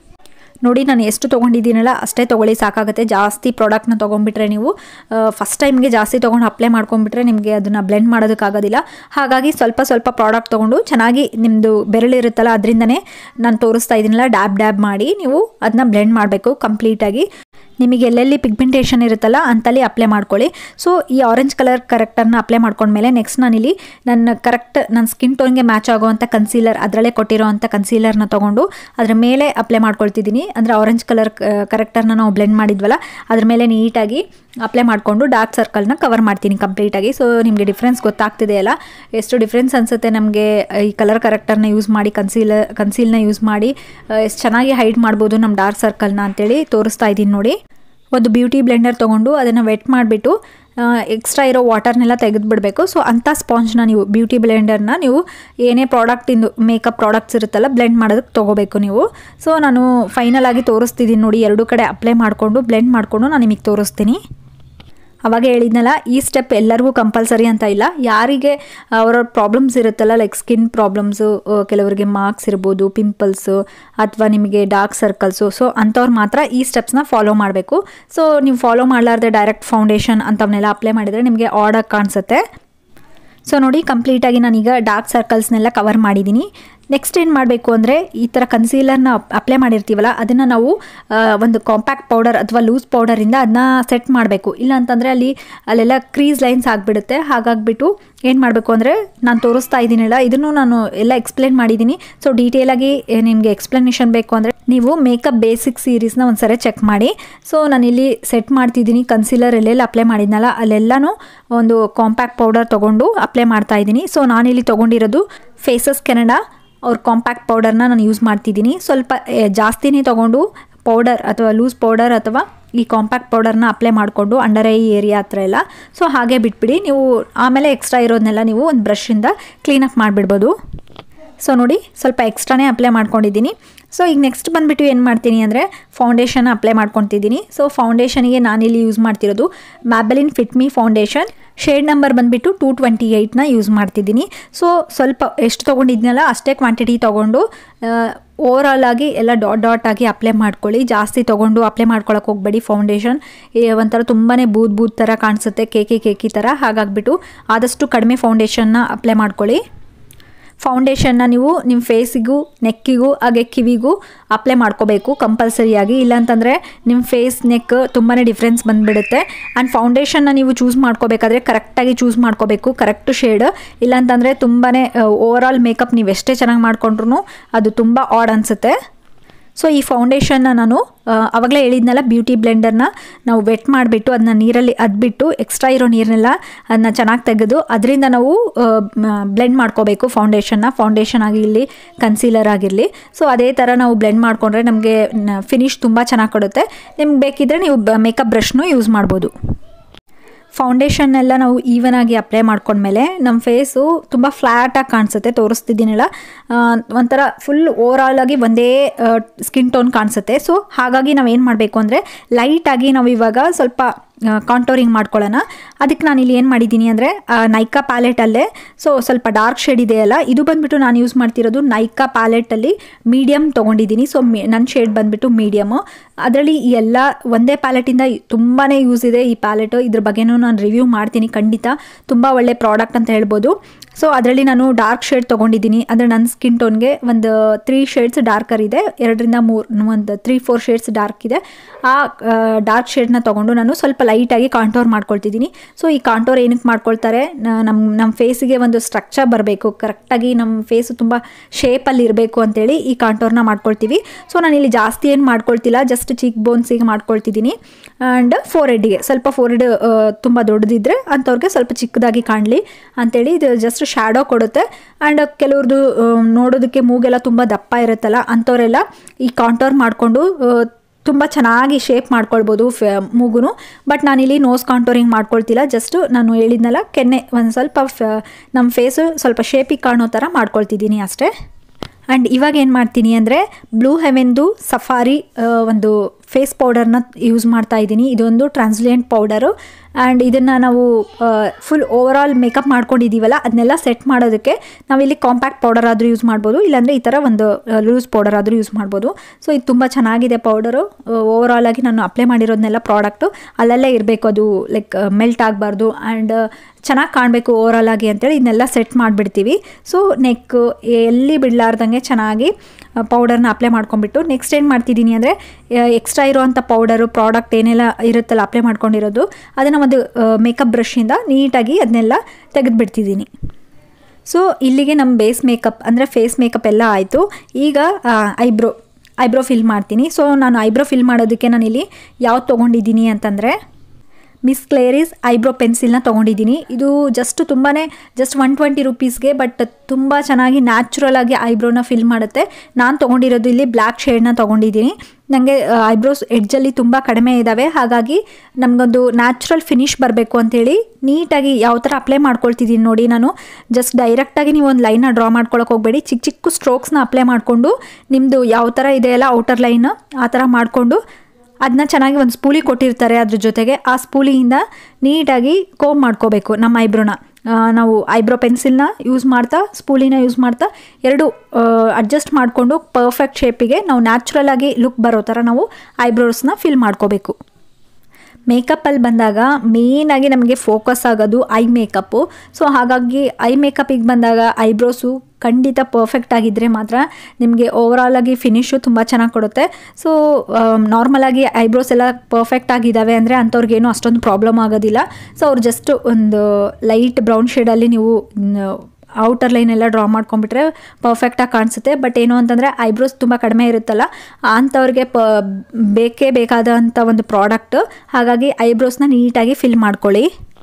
ನೋಡಿ ನಾನು ಎಷ್ಟು ತೊಗೊಂಡಿದ್ದೀನಲ್ಲ ಅಷ್ಟೇ ತೊಗೊಳ್ಳಿ ಸಾಕಾಗುತ್ತೆ ಜಾಸ್ತಿ ಪ್ರಾಡಕ್ಟ್ನ ತೊಗೊಂಡ್ಬಿಟ್ರೆ ನೀವು ಫಸ್ಟ್ ಟೈಮ್ಗೆ ಜಾಸ್ತಿ ತೊಗೊಂಡು ಅಪ್ಲೈ ಮಾಡ್ಕೊಂಡ್ಬಿಟ್ರೆ ನಿಮಗೆ ಅದನ್ನು ಬ್ಲೆಂಡ್ ಮಾಡೋದಕ್ಕಾಗೋದಿಲ್ಲ ಹಾಗಾಗಿ ಸ್ವಲ್ಪ ಸ್ವಲ್ಪ ಪ್ರಾಡಕ್ಟ್ ತೊಗೊಂಡು ಚೆನ್ನಾಗಿ ನಿಮ್ಮದು ಬೆರಳಿರುತ್ತಲ್ಲ ಅದರಿಂದನೇ ನಾನು ತೋರಿಸ್ತಾ ಇದ್ದೀನಲ್ಲ ಡ್ಯಾಬ್ ಡ್ಯಾಬ್ ಮಾಡಿ ನೀವು ಅದನ್ನ ಬ್ಲೆಂಡ್ ಮಾಡಬೇಕು ಕಂಪ್ಲೀಟಾಗಿ ನಿಮಗೆ ಎಲ್ಲೆಲ್ಲಿ ಪಿಗ್ಮೆಂಟೇಷನ್ ಇರುತ್ತಲ್ಲ ಅಂತಲ್ಲಿ ಅಪ್ಲೈ ಮಾಡ್ಕೊಳ್ಳಿ ಸೊ ಈ ಆರೆಂಜ್ ಕಲರ್ ಕರೆಕ್ಟನ್ನು ಅಪ್ಲೈ ಮಾಡ್ಕೊಂಡ್ಮೇಲೆ ನೆಕ್ಸ್ಟ್ ನಾನಿಲ್ಲಿ ನನ್ನ ಕರೆಕ್ಟ್ ನನ್ನ ಸ್ಕಿನ್ ಟೋನ್ಗೆ ಮ್ಯಾಚ್ ಆಗುವಂಥ ಕನ್ಸೀಲರ್ ಅದರಲ್ಲೇ ಕೊಟ್ಟಿರೋ ಅಂಥ ಕನ್ಸೀಲರ್ನ ತೊಗೊಂಡು ಅದ್ರ ಮೇಲೆ ಅಪ್ಲೈ ಮಾಡ್ಕೊಳ್ತಿದ್ದೀನಿ ಅಂದರೆ ಆರೆಂಜ್ ಕಲರ್ ಕರೆಕ್ಟರ್ನ ನಾವು ಬ್ಲೆಂಡ್ ಮಾಡಿದ್ವಲ್ಲ ಅದ್ರ ಮೇಲೆ ನೀಟಾಗಿ ಅಪ್ಲೈ ಮಾಡಿಕೊಂಡು ಡಾರ್ಕ್ ಸರ್ಕಲ್ನ ಕವರ್ ಮಾಡ್ತೀನಿ ಕಂಪ್ಲೀಟಾಗಿ ಸೊ ನಿಮಗೆ ಡಿಫ್ರೆನ್ಸ್ ಗೊತ್ತಾಗ್ತಿದೆ ಅಲ್ಲ ಎಷ್ಟು ಡಿಫ್ರೆನ್ಸ್ ಅನಿಸುತ್ತೆ ನಮಗೆ ಈ ಕಲರ್ ಕರೆಕ್ಟರ್ನ ಯೂಸ್ ಮಾಡಿ ಕನ್ಸೀಲರ್ ಕನ್ಸೀಲ್ನ ಯೂಸ್ ಮಾಡಿ ಎಷ್ಟು ಚೆನ್ನಾಗಿ ಹೈಡ್ ಮಾಡ್ಬೋದು ನಮ್ಮ ಡಾರ್ಕ್ ಸರ್ಕಲ್ನ ಅಂತೇಳಿ ತೋರಿಸ್ತಾ ಇದ್ದೀನಿ ನೋಡಿ ಒಂದು ಬ್ಯೂಟಿ ಬ್ಲೆಂಡರ್ ತೊಗೊಂಡು ಅದನ್ನು ವೆಟ್ ಮಾಡಿಬಿಟ್ಟು ಎಕ್ಸ್ಟ್ರಾ ಇರೋ ವಾಟರ್ನೆಲ್ಲ ತೆಗೆದುಬಿಡಬೇಕು ಸೊ ಅಂಥ ಸ್ಪಾಂಜ್ನ ನೀವು ಬ್ಯೂಟಿ ಬ್ಲೆಂಡರ್ನ ನೀವು ಏನೇ ಪ್ರಾಡಕ್ಟಿಂದು ಮೇಕಪ್ ಪ್ರಾಡಕ್ಟ್ಸ್ ಇರುತ್ತಲ್ಲ ಬ್ಲೆಂಡ್ ಮಾಡೋದಕ್ಕೆ ತೊಗೋಬೇಕು ನೀವು ಸೊ ನಾನು ಫೈನಲ್ ಆಗಿ ತೋರಿಸ್ತಿದ್ದೀನಿ ನೋಡಿ ಎರಡು ಕಡೆ ಅಪ್ಲೈ ಮಾಡಿಕೊಂಡು ಬ್ಲೆಂಡ್ ಮಾಡಿಕೊಂಡು ನಾನು ನಿಮಗೆ ತೋರಿಸ್ತೀನಿ ಅವಾಗ ಹೇಳಿದ್ನಲ್ಲ ಈ ಸ್ಟೆಪ್ ಎಲ್ಲರಿಗೂ ಕಂಪಲ್ಸರಿ ಅಂತ ಇಲ್ಲ ಯಾರಿಗೆ ಅವರ ಪ್ರಾಬ್ಲಮ್ಸ್ ಇರುತ್ತಲ್ಲ ಲೈಕ್ ಸ್ಕಿನ್ ಪ್ರಾಬ್ಲಮ್ಸು ಕೆಲವರಿಗೆ ಮಾರ್ಕ್ಸ್ ಇರ್ಬೋದು ಪಿಂಪಲ್ಸು ಅಥವಾ ನಿಮಗೆ ಡಾರ್ಕ್ ಸರ್ಕಲ್ಸು ಸೊ ಅಂಥವ್ರು ಮಾತ್ರ ಈ ಸ್ಟೆಪ್ಸ್ನ ಫಾಲೋ ಮಾಡಬೇಕು ಸೊ ನೀವು ಫಾಲೋ ಮಾಡಲಾರ್ದೆ ಡೈರೆಕ್ಟ್ ಫೌಂಡೇಶನ್ ಅಂಥವನ್ನೆಲ್ಲ ಅಪ್ಲೈ ಮಾಡಿದರೆ ನಿಮಗೆ ಆಡಾಗಿ ಕಾಣಿಸುತ್ತೆ ಸೊ ನೋಡಿ ಕಂಪ್ಲೀಟಾಗಿ ನಾನೀಗ ಡಾರ್ಕ್ ಸರ್ಕಲ್ಸ್ನೆಲ್ಲ ಕವರ್ ಮಾಡಿದ್ದೀನಿ ನೆಕ್ಸ್ಟ್ ಏನು ಮಾಡಬೇಕು ಅಂದರೆ ಈ ಥರ ಕನ್ಸೀಲರ್ನ ಅಪ್ಲೈ ಮಾಡಿರ್ತೀವಲ್ಲ ಅದನ್ನು ನಾವು ಆ, ಒಂದು ಕಾಂಪ್ಯಾಕ್ಟ್ ಪೌಡರ್ ಅಥವಾ ಲೂಸ್ ಪೌಡರಿಂದ ಅದನ್ನ ಸೆಟ್ ಮಾಡಬೇಕು ಇಲ್ಲ ಅಂತಂದರೆ ಅಲ್ಲಿ ಅಲ್ಲೆಲ್ಲ ಕ್ರೀಸ್ ಲೈನ್ಸ್ ಆಗಿಬಿಡುತ್ತೆ ಹಾಗಾಗಿಬಿಟ್ಟು ಏನು ಮಾಡಬೇಕು ಅಂದರೆ ನಾನು ತೋರಿಸ್ತಾ ಇದ್ದೀನಲ್ಲ ಇದನ್ನು ನಾನು ಎಲ್ಲ ಎಕ್ಸ್ಪ್ಲೇನ್ ಮಾಡಿದ್ದೀನಿ ಸೊ ಡೀಟೇಲಾಗಿ ನಿಮಗೆ ಎಕ್ಸ್ಪ್ಲನೇಷನ್ ಬೇಕು ಅಂದರೆ ನೀವು ಮೇಕಪ್ ಬೇಸಿಕ್ ಸೀರೀಸ್ನ ಒಂದ್ಸರಿ ಚೆಕ್ ಮಾಡಿ ಸೊ ನಾನಿಲ್ಲಿ ಸೆಟ್ ಮಾಡ್ತಿದ್ದೀನಿ ಕನ್ಸೀಲರ್ ಎಲ್ಲೆಲ್ಲ ಅಪ್ಲೈ ಮಾಡಿದ್ನಲ್ಲ ಅಲ್ಲೆಲ್ಲನೂ ಒಂದು ಕಾಂಪ್ಯಾಕ್ಟ್ ಪೌಡರ್ ತೊಗೊಂಡು ಅಪ್ಲೈ ಮಾಡ್ತಾ ಇದ್ದೀನಿ ಸೊ ನಾನಿಲ್ಲಿ ತೊಗೊಂಡಿರೋದು ಫೇಸಸ್ ಕೆನಡಾ ಅವ್ರ ಕಾಂಪ್ಯಾಕ್ಟ್ ಪೌಡರ್ನ ನಾನು ಯೂಸ್ ಮಾಡ್ತಿದ್ದೀನಿ ಸ್ವಲ್ಪ ಏ, ಜಾಸ್ತಿನೇ ತೊಗೊಂಡು ಪೌಡರ್ ಅಥವಾ ಲೂಸ್ ಪೌಡರ್ ಅಥವಾ ಈ ಕಾಂಪ್ಯಾಕ್ಟ್ ಪೌಡರ್ನ ಅಪ್ಲೈ ಮಾಡಿಕೊಂಡು ಅಂಡರ್ ಐ ಏರಿಯಾ ಹತ್ರ ಎಲ್ಲ ಸೊ ಹಾಗೆ ಬಿಟ್ಬಿಡಿ ನೀವು ಆಮೇಲೆ ಎಕ್ಸ್ಟ್ರಾ ಇರೋದನ್ನೆಲ್ಲ ನೀವು ಒಂದು ಬ್ರಷಿಂದ ಕ್ಲೀನಪ್ ಮಾಡಿಬಿಡ್ಬೋದು ಸೊ ನೋಡಿ ಸ್ವಲ್ಪ ಎಕ್ಸ್ಟ್ರಾನೇ ಅಪ್ಲೈ ಮಾಡ್ಕೊಂಡಿದ್ದೀನಿ ಸೊ ಈಗ ನೆಕ್ಸ್ಟ್ ಬಂದುಬಿಟ್ಟು ಏನು ಮಾಡ್ತೀನಿ ಅಂದರೆ ಫೌಂಡೇಶನ್ ಅಪ್ಲೈ ಮಾಡ್ಕೊತಿದ್ದೀನಿ ಸೊ ಫೌಂಡೇಶನಿಗೆ ನಾನಿಲ್ಲಿ ಯೂಸ್ ಮಾಡ್ತಿರೋದು Maybelline Fit Me foundation shade number ಬಂದುಬಿಟ್ಟು ಟೂ ಟ್ವೆಂಟಿ ಏಯ್ಟ್ನ ಯೂಸ್ ಮಾಡ್ತಿದ್ದೀನಿ ಸೊ ಸ್ವಲ್ಪ ಎಷ್ಟು ತೊಗೊಂಡಿದ್ನಲ್ಲ ಅಷ್ಟೇ ಕ್ವಾಂಟಿಟಿ ತೊಗೊಂಡು ಓವರಾಲ್ ಆಗಿ ಎಲ್ಲ ಡಾಟ್ ಡಾಟ್ ಆಗಿ ಅಪ್ಲೈ ಮಾಡ್ಕೊಳ್ಳಿ ಜಾಸ್ತಿ ತೊಗೊಂಡು ಅಪ್ಲೈ ಮಾಡ್ಕೊಳಕ್ಕೆ ಹೋಗಬೇಡಿ ಫೌಂಡೇಶನ್ ಒಂಥರ ತುಂಬಾ ಬೂದ್ ಬೂದ್ ಥರ ಕಾಣಿಸುತ್ತೆ ಕೇಕಿ ಕೇಕಿ ಥರ ಹಾಗಾಗ್ಬಿಟ್ಟು ಆದಷ್ಟು ಕಡಿಮೆ ಫೌಂಡೇಶನ್ನ ಅಪ್ಲೈ ಮಾಡ್ಕೊಳ್ಳಿ ಫೌಂಡೇಶನ್ನ ನೀವು ನಿಮ್ಮ ಫೇಸಿಗೂ ನೆಕ್ಕಿಗೂ ಹಾಗೆ ಕಿವಿಗೂ ಅಪ್ಲೈ ಮಾಡ್ಕೋಬೇಕು ಕಂಪಲ್ಸರಿಯಾಗಿ ಇಲ್ಲಾಂತಂದರೆ ನಿಮ್ಮ ಫೇಸ್ ನೆಕ್ ತುಂಬಾ ಡಿಫ್ರೆನ್ಸ್ ಬಂದುಬಿಡುತ್ತೆ ಆ್ಯಂಡ್ ಫೌಂಡೇಶನ್ನ ನೀವು ಚೂಸ್ ಮಾಡ್ಕೋಬೇಕಾದ್ರೆ ಕರೆಕ್ಟಾಗಿ ಚೂಸ್ ಮಾಡ್ಕೋಬೇಕು ಕರೆಕ್ಟ್ ಶೇಡ್ ಇಲ್ಲಾಂತಂದರೆ ತುಂಬಾ ಓವರ್ ಆಲ್ ಮೇಕಪ್ ನೀವು ಎಷ್ಟೇ ಚೆನ್ನಾಗಿ ಮಾಡ್ಕೊಂಡ್ರು ಅದು ತುಂಬ ಆಡ್ ಅನಿಸುತ್ತೆ ಸೊ ಈ ಫೌಂಡೇಶನ್ನ ನಾನು ಆ, ಆವಾಗಲೇ ಹೇಳಿದ್ನಲ್ಲ ಬ್ಯೂಟಿ ಬ್ಲೆಂಡರ್ನ ನಾವು ವೆಟ್ ಮಾಡಿಬಿಟ್ಟು ಅದನ್ನ ನೀರಲ್ಲಿ ಅದ್ಬಿಟ್ಟು ಎಕ್ಸ್ಟ್ರಾ ಇರೋ ನೀರನ್ನೆಲ್ಲ ಅದನ್ನ ಚೆನ್ನಾಗಿ ತೆಗೆದು ಅದರಿಂದ ನಾವು ಬ್ಲೆಂಡ್ ಮಾಡ್ಕೋಬೇಕು ಫೌಂಡೇಶನ್ನ ಫೌಂಡೇಶನ್ ಆಗಿರಲಿ ಕನ್ಸೀಲರ್ ಆಗಿರಲಿ ಸೊ ಅದೇ ಥರ ನಾವು ಬ್ಲೆಂಡ್ ಮಾಡಿಕೊಂಡ್ರೆ ನಮಗೆ ಫಿನಿಶ್ ತುಂಬ ಚೆನ್ನಾಗಿ ಕೊಡುತ್ತೆ ನಿಮ್ಗೆ ಬೇಕಿದ್ದರೆ ನೀವು ಮೇಕಪ್ ಬ್ರಷ್ನು ಯೂಸ್ ಮಾಡ್ಬೋದು ಫೌಂಡೇಶನ್ ಎಲ್ಲ ನಾವು ಈವನ್ ಆಗಿ ಅಪ್ಲೈ ಮಾಡ್ಕೊಂಡ್ಮೇಲೆ ನಮ್ಮ ಫೇಸು ತುಂಬ ಫ್ಲ್ಯಾಟಾಗಿ ಕಾಣಿಸುತ್ತೆ ತೋರಿಸ್ತಿದ್ದೀನಲ್ಲ ಆ, ಒಂಥರ ಫುಲ್ ಓವರಾಲ್ ಆಗಿ ಒಂದೇ ಸ್ಕಿನ್ ಟೋನ್ ಕಾಣಿಸುತ್ತೆ ಸೊ ಹಾಗಾಗಿ ನಾವು ಏನು ಮಾಡಬೇಕು ಅಂದರೆ ಲೈಟಾಗಿ ನಾವು ಇವಾಗ ಸ್ವಲ್ಪ ಕಾಂಟೋರಿಂಗ್ ಮಾಡ್ಕೊಳ್ಳೋಣ ಅದಕ್ಕೆ ನಾನು ಇಲ್ಲಿ ಏನು ಮಾಡಿದ್ದೀನಿ ಅಂದರೆ ನೈಕಾ ಪ್ಯಾಲೆಟಲ್ಲೇ ಸೊ ಸ್ವಲ್ಪ ಡಾರ್ಕ್ ಶೇಡ್ ಇದೆಯಲ್ಲ ಇದು ಬಂದುಬಿಟ್ಟು ನಾನು ಯೂಸ್ ಮಾಡ್ತಿರೋದು ನೈಕಾ ಪ್ಯಾಲೆಟಲ್ಲಿ ಮೀಡಿಯಮ್ ತೊಗೊಂಡಿದ್ದೀನಿ ಸೊ ಮಿ ನನ್ನ ಶೇಡ್ ಬಂದುಬಿಟ್ಟು ಮೀಡಿಯಮು ಅದರಲ್ಲಿ ಈ ಎಲ್ಲ ಒಂದೇ ಪ್ಯಾಲೆಟಿಂದ ತುಂಬಾ ಯೂಸ್ ಇದೆ ಈ ಪ್ಯಾಲೆಟು ಇದ್ರ ಬಗ್ಗೆನೂ ನಾನು ರಿವ್ಯೂ ಮಾಡ್ತೀನಿ ಖಂಡಿತ ತುಂಬ ಒಳ್ಳೆ ಪ್ರಾಡಕ್ಟ್ ಅಂತ ಹೇಳ್ಬೋದು ಸೊ ಅದರಲ್ಲಿ ನಾನು ಡಾರ್ಕ್ ಶೇಡ್ ತೊಗೊಂಡಿದ್ದೀನಿ ಅಂದರೆ ನನ್ನ ಸ್ಕಿನ್ ಟೋನ್ಗೆ ಒಂದು ತ್ರೀ ಶೇಡ್ಸ್ ಡಾರ್ಕರ್ ಇದೆ ಎರಡರಿಂದ ಮೂರು ಒಂದು ತ್ರೀ ಫೋರ್ ಶೇಡ್ಸ್ ಡಾರ್ಕ್ ಇದೆ ಆ ಡಾರ್ಕ್ ಶೇಡ್ನ ತೊಗೊಂಡು ನಾನು ಸ್ವಲ್ಪ ಲೈಟಾಗಿ ಕಾಂಟೋರ್ ಮಾಡ್ಕೊಳ್ತಿದ್ದೀನಿ ಸೊ ಈ ಕಾಂಟೋರ್ ಏನಕ್ಕೆ ಮಾಡ್ಕೊಳ್ತಾರೆ ನ- ನಮ್ಮ ನಮ್ಮ ಫೇಸಿಗೆ ಒಂದು ಸ್ಟ್ರಕ್ಚರ್ ಬರಬೇಕು ಕರೆಕ್ಟಾಗಿ ನಮ್ಮ ಫೇಸು ತುಂಬ ಶೇಪಲ್ಲಿ ಇರಬೇಕು ಅಂತೇಳಿ ಈ ಕಾಂಟೋರ್ನ ಮಾಡ್ಕೊಳ್ತೀವಿ ಸೊ ನಾನು ಇಲ್ಲಿ ಜಾಸ್ತಿ ಏನು ಮಾಡ್ಕೊಳ್ತಿಲ್ಲ ಜಸ್ಟ್ ಚೀಕ್ ಬೋನ್ಸಿಗೆ ಮಾಡ್ಕೊಳ್ತಿದ್ದೀನಿ ಆ್ಯಂಡ್ ಫೋರ್ ಹೆಡ್ಗೆ ಸ್ವಲ್ಪ ಫೋರ್ ಹೆಡ್ ತುಂಬ ದೊಡ್ಡದಿದ್ದರೆ ಅಂಥವ್ರಿಗೆ ಸ್ವಲ್ಪ ಚಿಕ್ಕದಾಗಿ ಕಾಣಲಿ ಅಂತೇಳಿ ಇದು ಜಸ್ಟ್ ಶ್ಯಾಡೋ ಕೊಡುತ್ತೆ ಆ್ಯಂಡ್ ಕೆಲವ್ರದ್ದು ನೋಡೋದಕ್ಕೆ ಮೂಗೆಲ್ಲ ತುಂಬ ದಪ್ಪ ಇರುತ್ತಲ್ಲ ಅಂಥವರೆಲ್ಲ ಈ ಕಾಂಟೋರ್ ಮಾಡಿಕೊಂಡು ತುಂಬ ಚೆನ್ನಾಗಿ ಶೇಪ್ ಮಾಡ್ಕೊಳ್ಬೋದು ಫೆ ಮೂಗುನು ಬಟ್ ನಾನಿಲ್ಲಿ ನೋಸ್ ಕಾಂಟೋರಿಂಗ್ ಮಾಡ್ಕೊಳ್ತಿಲ್ಲ ಜಸ್ಟ್ ನಾನು ಹೇಳಿದ್ನಲ್ಲ ಕೆನ್ನೆ ಒಂದು ಸ್ವಲ್ಪ ಫ- ನಮ್ಮ ಫೇಸು ಸ್ವಲ್ಪ ಶೇಪಿಗೆ ಕಾಣೋ ಥರ ಮಾಡ್ಕೊಳ್ತಿದ್ದೀನಿ ಅಷ್ಟೇ ಆ್ಯಂಡ್ ಇವಾಗ ಏನು ಮಾಡ್ತೀನಿ ಅಂದರೆ ಬ್ಲೂ ಹೆವೆನ್ದು ಸಫಾರಿ ಒಂದು ಫೇಸ್ ಪೌಡರ್ನ ಯೂಸ್ ಮಾಡ್ತಾ ಇದ್ದೀನಿ ಇದೊಂದು ಟ್ರಾನ್ಸ್ಲಿಯೆಂಟ್ ಪೌಡರು ಆ್ಯಂಡ್ ಇದನ್ನು ನಾವು ಫುಲ್ ಓವರ್ ಆಲ್ ಮೇಕಪ್ ಮಾಡ್ಕೊಂಡಿದ್ದೀವಲ್ಲ ಅದನ್ನೆಲ್ಲ ಸೆಟ್ ಮಾಡೋದಕ್ಕೆ ನಾವಿಲ್ಲಿ ಕಾಂಪ್ಯಾಕ್ಟ್ ಪೌಡರ್ ಆದರೂ ಯೂಸ್ ಮಾಡ್ಬೋದು ಇಲ್ಲಾಂದರೆ ಈ ಥರ ಒಂದು ಲೂಸ್ ಪೌಡರ್ ಆದರೂ ಯೂಸ್ ಮಾಡ್ಬೋದು ಸೊ ಇದು ತುಂಬ ಚೆನ್ನಾಗಿದೆ ಪೌಡರು ಓವರ್ ಆಲ್ ಆಗಿ ನಾನು ಅಪ್ಲೈ ಮಾಡಿರೋದನ್ನೆಲ್ಲ ಪ್ರಾಡಕ್ಟು ಅಲ್ಲಲ್ಲೇ ಇರಬೇಕು ಅದು ಲೈಕ್ ಮೆಲ್ಟ್ ಆಗಬಾರ್ದು ಆ್ಯಂಡ್ ಚೆನ್ನಾಗಿ ಕಾಣಬೇಕು ಓವರ್ ಆಲ್ ಆಗಿ ಅಂತೇಳಿ ಇದನ್ನೆಲ್ಲ ಸೆಟ್ ಮಾಡಿಬಿಡ್ತೀವಿ ಸೊ ನೆಕ್ ಎಲ್ಲಿ ಬಿಡಲಾರ್ದಂಗೆ ಚೆನ್ನಾಗಿ ಪೌಡರ್ನ ಅಪ್ಲೈ ಮಾಡ್ಕೊಂಡ್ಬಿಟ್ಟು ನೆಕ್ಸ್ಟ್ ಏನು ಮಾಡ್ತಿದ್ದೀನಿ ಅಂದರೆ ಎಕ್ಸ್ಟ್ರಾ ಇರೋವಂಥ ಪೌಡರು ಪ್ರಾಡಕ್ಟ್ ಏನೆಲ್ಲ ಇರುತ್ತಲ್ಲ ಅಪ್ಲೈ ಮಾಡ್ಕೊಂಡಿರೋದು ಅದನ್ನು ಒಂದು ಮೇಕಪ್ ಬ್ರಷಿಂದ ನೀಟಾಗಿ ಅದನ್ನೆಲ್ಲ ತೆಗೆದುಬಿಡ್ತಿದ್ದೀನಿ ಸೊ ಇಲ್ಲಿಗೆ ನಮ್ಮ ಬೇಸ್ ಮೇಕಪ್ ಅಂದರೆ ಫೇಸ್ ಮೇಕಪ್ ಎಲ್ಲ ಆಯಿತು ಈಗ ಐಬ್ರೋ ಐಬ್ರೋ ಫಿಲ್ ಮಾಡ್ತೀನಿ ಸೊ ನಾನು ಐಬ್ರೋ ಫಿಲ್ ಮಾಡೋದಕ್ಕೆ ನಾನಿಲ್ಲಿ ಯಾವ್ದು ತೊಗೊಂಡಿದ್ದೀನಿ ಅಂತಂದರೆ ಮಿಸ್ ಕ್ಲೇರಿಸ್ ಐಬ್ರೋ ಪೆನ್ಸಿಲ್ನ ತೊಗೊಂಡಿದ್ದೀನಿ ಇದು ಜಸ್ಟ್ ತುಂಬಾ ಜಸ್ಟ್ ಒನ್ ಟ್ವೆಂಟಿ ರುಪೀಸ್ಗೆ ಬಟ್ ತುಂಬ ಚೆನ್ನಾಗಿ ನ್ಯಾಚುರಲ್ ಆಗಿ ಐಬ್ರೋನ ಫಿಲ್ ಮಾಡುತ್ತೆ ನಾನು ತೊಗೊಂಡಿರೋದು ಇಲ್ಲಿ ಬ್ಲ್ಯಾಕ್ ಶೇಡ್ನ ತೊಗೊಂಡಿದ್ದೀನಿ ನನಗೆ ಐಬ್ರೋಸ್ ಎಡ್ಜಲ್ಲಿ ತುಂಬ ಕಡಿಮೆ ಇದ್ದಾವೆ ಹಾಗಾಗಿ ನಮಗೊಂದು ನ್ಯಾಚುರಲ್ ಫಿನಿಶ್ ಬರಬೇಕು ಅಂತೇಳಿ ನೀಟಾಗಿ ಯಾವ ಥರ ಅಪ್ಲೈ ಮಾಡ್ಕೊಳ್ತಿದ್ದೀನಿ ನೋಡಿ ನಾನು ಜಸ್ಟ್ ಡೈರೆಕ್ಟಾಗಿ ನೀವು ಒಂದು ಲೈನ್ನ ಡ್ರಾ ಮಾಡ್ಕೊಳಕ್ಕೆ ಹೋಗಬೇಡಿ ಚಿಕ್ಕ ಚಿಕ್ಕ ಸ್ಟ್ರೋಕ್ಸ್ನ ಅಪ್ಲೈ ಮಾಡಿಕೊಂಡು ನಿಮ್ಮದು ಯಾವ ಥರ ಇದೆಯಲ್ಲ ಔಟರ್ ಲೈನ್ ಆ ಥರ ಮಾಡಿಕೊಂಡು ಅದನ್ನ ಚೆನ್ನಾಗಿ ಒಂದು ಸ್ಪೂಲಿ ಕೊಟ್ಟಿರ್ತಾರೆ ಅದ್ರ ಜೊತೆಗೆ ಆ ಸ್ಪೂಲಿಯಿಂದ ನೀಟಾಗಿ ಕೋಮ್ ಮಾಡ್ಕೋಬೇಕು ನಮ್ಮ ಐಬ್ರೋನ ಆ, ನಾವು ಐಬ್ರೋ ಪೆನ್ಸಿಲ್ನ ಯೂಸ್ ಮಾಡ್ತಾ ಸ್ಪೂಲಿನ ಯೂಸ್ ಮಾಡ್ತಾ ಎರಡು ಅಡ್ಜಸ್ಟ್ ಮಾಡಿಕೊಂಡು ಪರ್ಫೆಕ್ಟ್ ಶೇಪಿಗೆ ನಾವು ನ್ಯಾಚುರಲ್ ಆಗಿ ಲುಕ್ ಬರೋ ಥರ ನಾವು ಐಬ್ರೋಸ್ನ ಫಿಲ್ ಮಾಡ್ಕೋಬೇಕು ಮೇಕಪ್ಪಲ್ಲಿ ಬಂದಾಗ ಮೇಯ್ನಾಗಿ ನಮಗೆ ಫೋಕಸ್ ಆಗೋದು ಐ ಮೇಕಪ್ಪು ಸೊ ಹಾಗಾಗಿ ಐ ಮೇಕಪ್ಪಿಗೆ ಬಂದಾಗ ಐಬ್ರೋಸು ಖಂಡಿತ ಪರ್ಫೆಕ್ಟ್ ಆಗಿದ್ದರೆ ಮಾತ್ರ ನಿಮಗೆ ಓವರಾಲ್ ಆಗಿ ಫಿನಿಶು ತುಂಬ ಚೆನ್ನಾಗಿ ಕೊಡುತ್ತೆ ಸೊ ನಾರ್ಮಲಾಗಿ ಐಬ್ರೋಸ್ ಎಲ್ಲ ಪರ್ಫೆಕ್ಟ್ ಆಗಿದ್ದಾವೆ ಅಂದರೆ ಅಂಥವ್ರಿಗೇನು ಅಷ್ಟೊಂದು ಪ್ರಾಬ್ಲಮ್ ಆಗೋದಿಲ್ಲ ಸೊ ಅವ್ರು ಜಸ್ಟ್ ಒಂದು ಲೈಟ್ ಬ್ರೌನ್ ಶೇಡಲ್ಲಿ ನೀವು ಔಟರ್ ಲೈನ್ ಎಲ್ಲ ಡ್ರಾ ಮಾಡ್ಕೊಂಡ್ಬಿಟ್ರೆ ಪರ್ಫೆಕ್ಟಾಗಿ ಕಾಣಿಸುತ್ತೆ ಬಟ್ ಏನು ಅಂತಂದರೆ ಐಬ್ರೋಸ್ ತುಂಬ ಕಡಿಮೆ ಇರುತ್ತಲ್ಲ ಅಂಥವ್ರಿಗೆ ಪ ಬೇಕೇ ಬೇಕಾದಂಥ ಒಂದು ಪ್ರಾಡಕ್ಟ್ ಹಾಗಾಗಿ ಐಬ್ರೋಸ್ನ ನೀಟಾಗಿ ಫಿಲ್ ಮಾಡ್ಕೊಳ್ಳಿ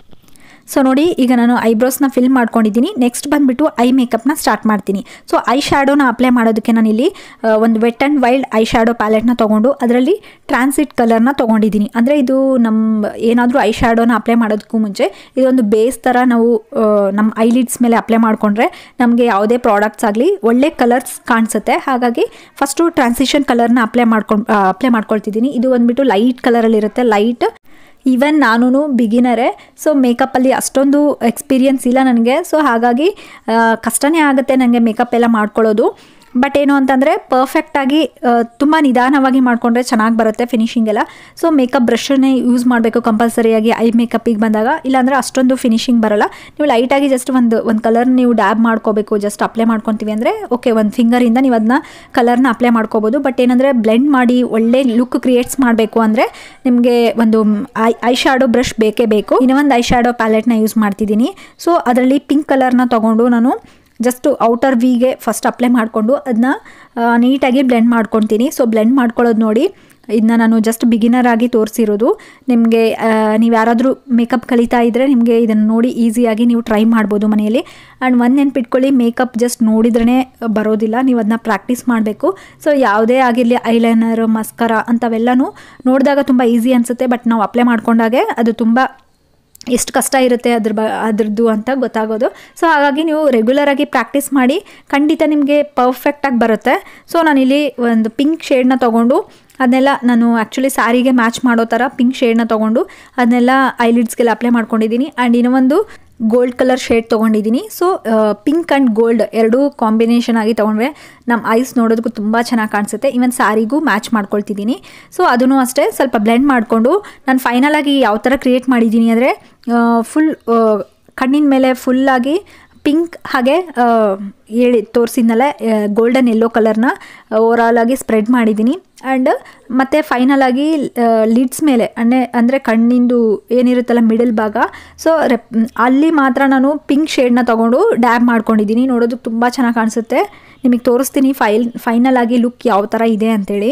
ಸೊ ನೋಡಿ ಈಗ ನಾನು ಐಬ್ರೋಸ್ನ ಫಿಲ್ ಮಾಡ್ಕೊಂಡಿದ್ದೀನಿ ನೆಕ್ಸ್ಟ್ ಬಂದುಬಿಟ್ಟು ಐ ಮೇಕಪ್ನ ಸ್ಟಾರ್ಟ್ ಮಾಡ್ತೀನಿ ಸೊ ಐ ಶ್ಯಾಡೋನ ಅಪ್ಲೈ ಮಾಡೋದಕ್ಕೆ ನಾನಿಲ್ಲಿ ಆ, ಒಂದು wet and wild eye shadow ಪ್ಯಾಲೆಟ್ನ ತೊಗೊಂಡು ಅದರಲ್ಲಿ ಟ್ರಾನ್ಸಿಟ್ ಕಲರ್ನ ತೊಗೊಂಡಿದ್ದೀನಿ ಅಂದರೆ ಇದು ನಮ್ಮ ಏನಾದರೂ ಐ ಶ್ಯಾಡೋನ ಅಪ್ಲೈ ಮಾಡೋದಕ್ಕೂ ಮುಂಚೆ ಇದೊಂದು ಬೇಸ್ ಥರ ನಾವು ಆ, ನಮ್ಮ ಐಲಿಡ್ಸ್ ಮೇಲೆ ಅಪ್ಲೈ ಮಾಡಿಕೊಂಡ್ರೆ ನಮಗೆ ಯಾವುದೇ ಪ್ರಾಡಕ್ಟ್ಸ್ ಆಗಲಿ ಒಳ್ಳೆ ಕಲರ್ಸ್ ಕಾಣಿಸುತ್ತೆ ಹಾಗಾಗಿ ಫಸ್ಟು ಟ್ರಾನ್ಸಿಷನ್ ಕಲರ್ನ ಅಪ್ಲೈ ಮಾಡ್ಕೊಂಡು ಅಪ್ಲೈ ಮಾಡ್ಕೊಳ್ತಿದ್ದೀನಿ ಇದು ಬಂದುಬಿಟ್ಟು ಲೈಟ್ ಕಲರಲ್ಲಿರುತ್ತೆ ಲೈಟ್ ಈವನ್ ನಾನು ಬಿಗಿನರೇ ಸೊ ಮೇಕಪ್ಪಲ್ಲಿ ಅಷ್ಟೊಂದು ಎಕ್ಸ್ಪೀರಿಯನ್ಸ್ ಇಲ್ಲ ನನಗೆ ಸೊ ಹಾಗಾಗಿ ಆ, ಕಷ್ಟನೇ ಆಗುತ್ತೆ ನನಗೆ ಮೇಕಪ್ ಎಲ್ಲ ಮಾಡ್ಕೊಳ್ಳೋದು ಬಟ್ ಏನು ಅಂತಂದರೆ ಪರ್ಫೆಕ್ಟಾಗಿ ತುಂಬ ನಿಧಾನವಾಗಿ ಮಾಡಿಕೊಂಡ್ರೆ ಚೆನ್ನಾಗಿ ಬರುತ್ತೆ ಫಿನಿಶಿಂಗ್ ಎಲ್ಲ ಸೊ ಮೇಕಪ್ ಬ್ರಷನ್ನೇ ಯೂಸ್ ಮಾಡಬೇಕು ಕಂಪಲ್ಸರಿಯಾಗಿ ಐ ಮೇಕಪ್ಪಿಗೆ ಬಂದಾಗ ಇಲ್ಲಾಂದರೆ ಅಷ್ಟೊಂದು ಫಿನಿಶಿಂಗ್ ಬರಲ್ಲ ನೀವು ಲೈಟಾಗಿ ಜಸ್ಟ್ ಒಂದು ಒಂದು ಕಲರ್ ನೀವು ಡ್ಯಾಬ್ ಮಾಡ್ಕೋಬೇಕು ಜಸ್ಟ್ ಅಪ್ಲೈ ಮಾಡ್ಕೊತೀವಿ ಅಂದರೆ ಓಕೆ ಒಂದು ಫಿಂಗರಿಂದ ನೀವು ಅದನ್ನ ಕಲರ್ನ ಅಪ್ಲೈ ಮಾಡ್ಕೋಬೋದು ಬಟ್ ಏನಂದರೆ ಬ್ಲೆಂಡ್ ಮಾಡಿ ಒಳ್ಳೆ ಲುಕ್ ಕ್ರಿಯೇಟ್ಸ್ ಮಾಡಬೇಕು ಅಂದರೆ ನಿಮಗೆ ಒಂದು ಐ ಐ ಶ್ಯಾಡೋ ಬ್ರಷ್ ಬೇಕೇ ಬೇಕು ಇನ್ನೊಂದು ಐ ಶ್ಯಾಡೋ ಪ್ಯಾಲೆಟ್ನ ಯೂಸ್ ಮಾಡ್ತಿದ್ದೀನಿ ಸೊ ಅದರಲ್ಲಿ ಪಿಂಕ್ ಕಲರ್ನ ತೊಗೊಂಡು ನಾನು ಜಸ್ಟ್ ಔಟರ್ ವಿಗೆ ಫಸ್ಟ್ ಅಪ್ಲೈ ಮಾಡಿಕೊಂಡು ಅದನ್ನ ನೀಟಾಗಿ ಬ್ಲೆಂಡ್ ಮಾಡ್ಕೊತೀನಿ ಸೊ ಬ್ಲೆಂಡ್ ಮಾಡ್ಕೊಳ್ಳೋದು ನೋಡಿ ಇದನ್ನ ನಾನು ಜಸ್ಟ್ ಬಿಗಿನರ್ ಆಗಿ ತೋರಿಸಿರೋದು ನಿಮಗೆ ನೀವು ಯಾರಾದರೂ ಮೇಕಪ್ ಕಲಿತಾ ಇದ್ದರೆ ನಿಮಗೆ ಇದನ್ನು ನೋಡಿ ಈಸಿಯಾಗಿ ನೀವು ಟ್ರೈ ಮಾಡ್ಬೋದು ಮನೆಯಲ್ಲಿ ಆ್ಯಂಡ್ ಒಂದು ನೆನ್ಪಿಟ್ಕೊಳ್ಳಿ ಮೇಕಪ್ ಜಸ್ಟ್ ನೋಡಿದ್ರೇ ಬರೋದಿಲ್ಲ ನೀವು ಅದನ್ನ ಪ್ರಾಕ್ಟೀಸ್ ಮಾಡಬೇಕು ಸೊ ಯಾವುದೇ ಆಗಿರಲಿ ಐಲೈನರ್ ಮಸ್ಕರ ಅಂಥವೆಲ್ಲನೂ ನೋಡಿದಾಗ ತುಂಬ ಈಸಿ ಅನಿಸುತ್ತೆ ಬಟ್ ನಾವು ಅಪ್ಲೈ ಮಾಡ್ಕೊಂಡಾಗೆ ಅದು ತುಂಬ ಎಷ್ಟು ಕಷ್ಟ ಇರುತ್ತೆ ಅದ್ರ ಬ ಅದ್ರದ್ದು ಅಂತ ಗೊತ್ತಾಗೋದು ಸೊ ಹಾಗಾಗಿ ನೀವು ರೆಗ್ಯುಲರಾಗಿ ಪ್ರಾಕ್ಟೀಸ್ ಮಾಡಿ ಖಂಡಿತ ನಿಮಗೆ ಪರ್ಫೆಕ್ಟಾಗಿ ಬರುತ್ತೆ ಸೊ ನಾನಿಲ್ಲಿ ಒಂದು ಪಿಂಕ್ ಶೇಡ್ನ ತೊಗೊಂಡು ಅದನ್ನೆಲ್ಲ ನಾನು ಆ್ಯಕ್ಚುಲಿ ಸ್ಯಾರಿಗೆ ಮ್ಯಾಚ್ ಮಾಡೋ ಥರ ಪಿಂಕ್ ಶೇಡ್ನ ತೊಗೊಂಡು ಅದನ್ನೆಲ್ಲ ಐಲಿಡ್ಸ್ಗೆಲ್ಲ ಅಪ್ಲೈ ಮಾಡ್ಕೊಂಡಿದ್ದೀನಿ ಆ್ಯಂಡ್ ಇನ್ನೊಂದು ಗೋಲ್ಡ್ ಕಲರ್ ಶೇಡ್ ತೊಗೊಂಡಿದ್ದೀನಿ ಸೊ ಪಿಂಕ್ ಆ್ಯಂಡ್ ಗೋಲ್ಡ್ ಎರಡೂ ಕಾಂಬಿನೇಷನ್ ಆಗಿ ತೊಗೊಂಡ್ರೆ ನಮ್ಮ ಐಸ್ ನೋಡೋದಕ್ಕೂ ತುಂಬ ಚೆನ್ನಾಗಿ ಕಾಣಿಸುತ್ತೆ ಈವನ್ ಸ್ಯಾರಿಗೂ ಮ್ಯಾಚ್ ಮಾಡ್ಕೊಳ್ತಿದ್ದೀನಿ ಸೊ ಅದನ್ನು ಅಷ್ಟೇ ಸ್ವಲ್ಪ ಬ್ಲೆಂಡ್ ಮಾಡಿಕೊಂಡು ನಾನು ಫೈನಲ್ ಆಗಿ ಯಾವ ಥರ ಕ್ರಿಯೇಟ್ ಮಾಡಿದ್ದೀನಿ ಅಂದರೆ ಫುಲ್ ಕಣ್ಣಿನ ಮೇಲೆ ಫುಲ್ಲಾಗಿ ಪಿಂಕ್ ಹಾಗೆ ಆ, ಹೇಳಿ ತೋರಿಸಿದ್ನಲ್ಲ ಗೋಲ್ಡನ್ ಯೆಲ್ಲೋ ಕಲರ್ನ ಓವರಾಲ್ ಆಗಿ ಸ್ಪ್ರೆಡ್ ಮಾಡಿದ್ದೀನಿ ಆ್ಯಂಡ್ ಮತ್ತು ಫೈನಲ್ ಆಗಿ ಲಿಡ್ಸ್ ಮೇಲೆ ಅಂದರೆ ಅಂದರೆ ಕಣ್ಣಿಂದು ಏನಿರುತ್ತಲ್ಲ ಮಿಡಲ್ ಭಾಗ ಸೊ ರೆಪ್ ಅಲ್ಲಿ ಮಾತ್ರ ನಾನು ಪಿಂಕ್ ಶೇಡ್ನ ತೊಗೊಂಡು ಡ್ಯಾಬ್ ಮಾಡ್ಕೊಂಡಿದ್ದೀನಿ ನೋಡೋದಕ್ಕೆ ತುಂಬ ಚೆನ್ನಾಗಿ ಕಾಣಿಸುತ್ತೆ ನಿಮಗೆ ತೋರಿಸ್ತೀನಿ ಫೈಲ್ ಫೈನಲ್ ಆಗಿ ಲುಕ್ ಯಾವ ಥರ ಇದೆ ಅಂತೇಳಿ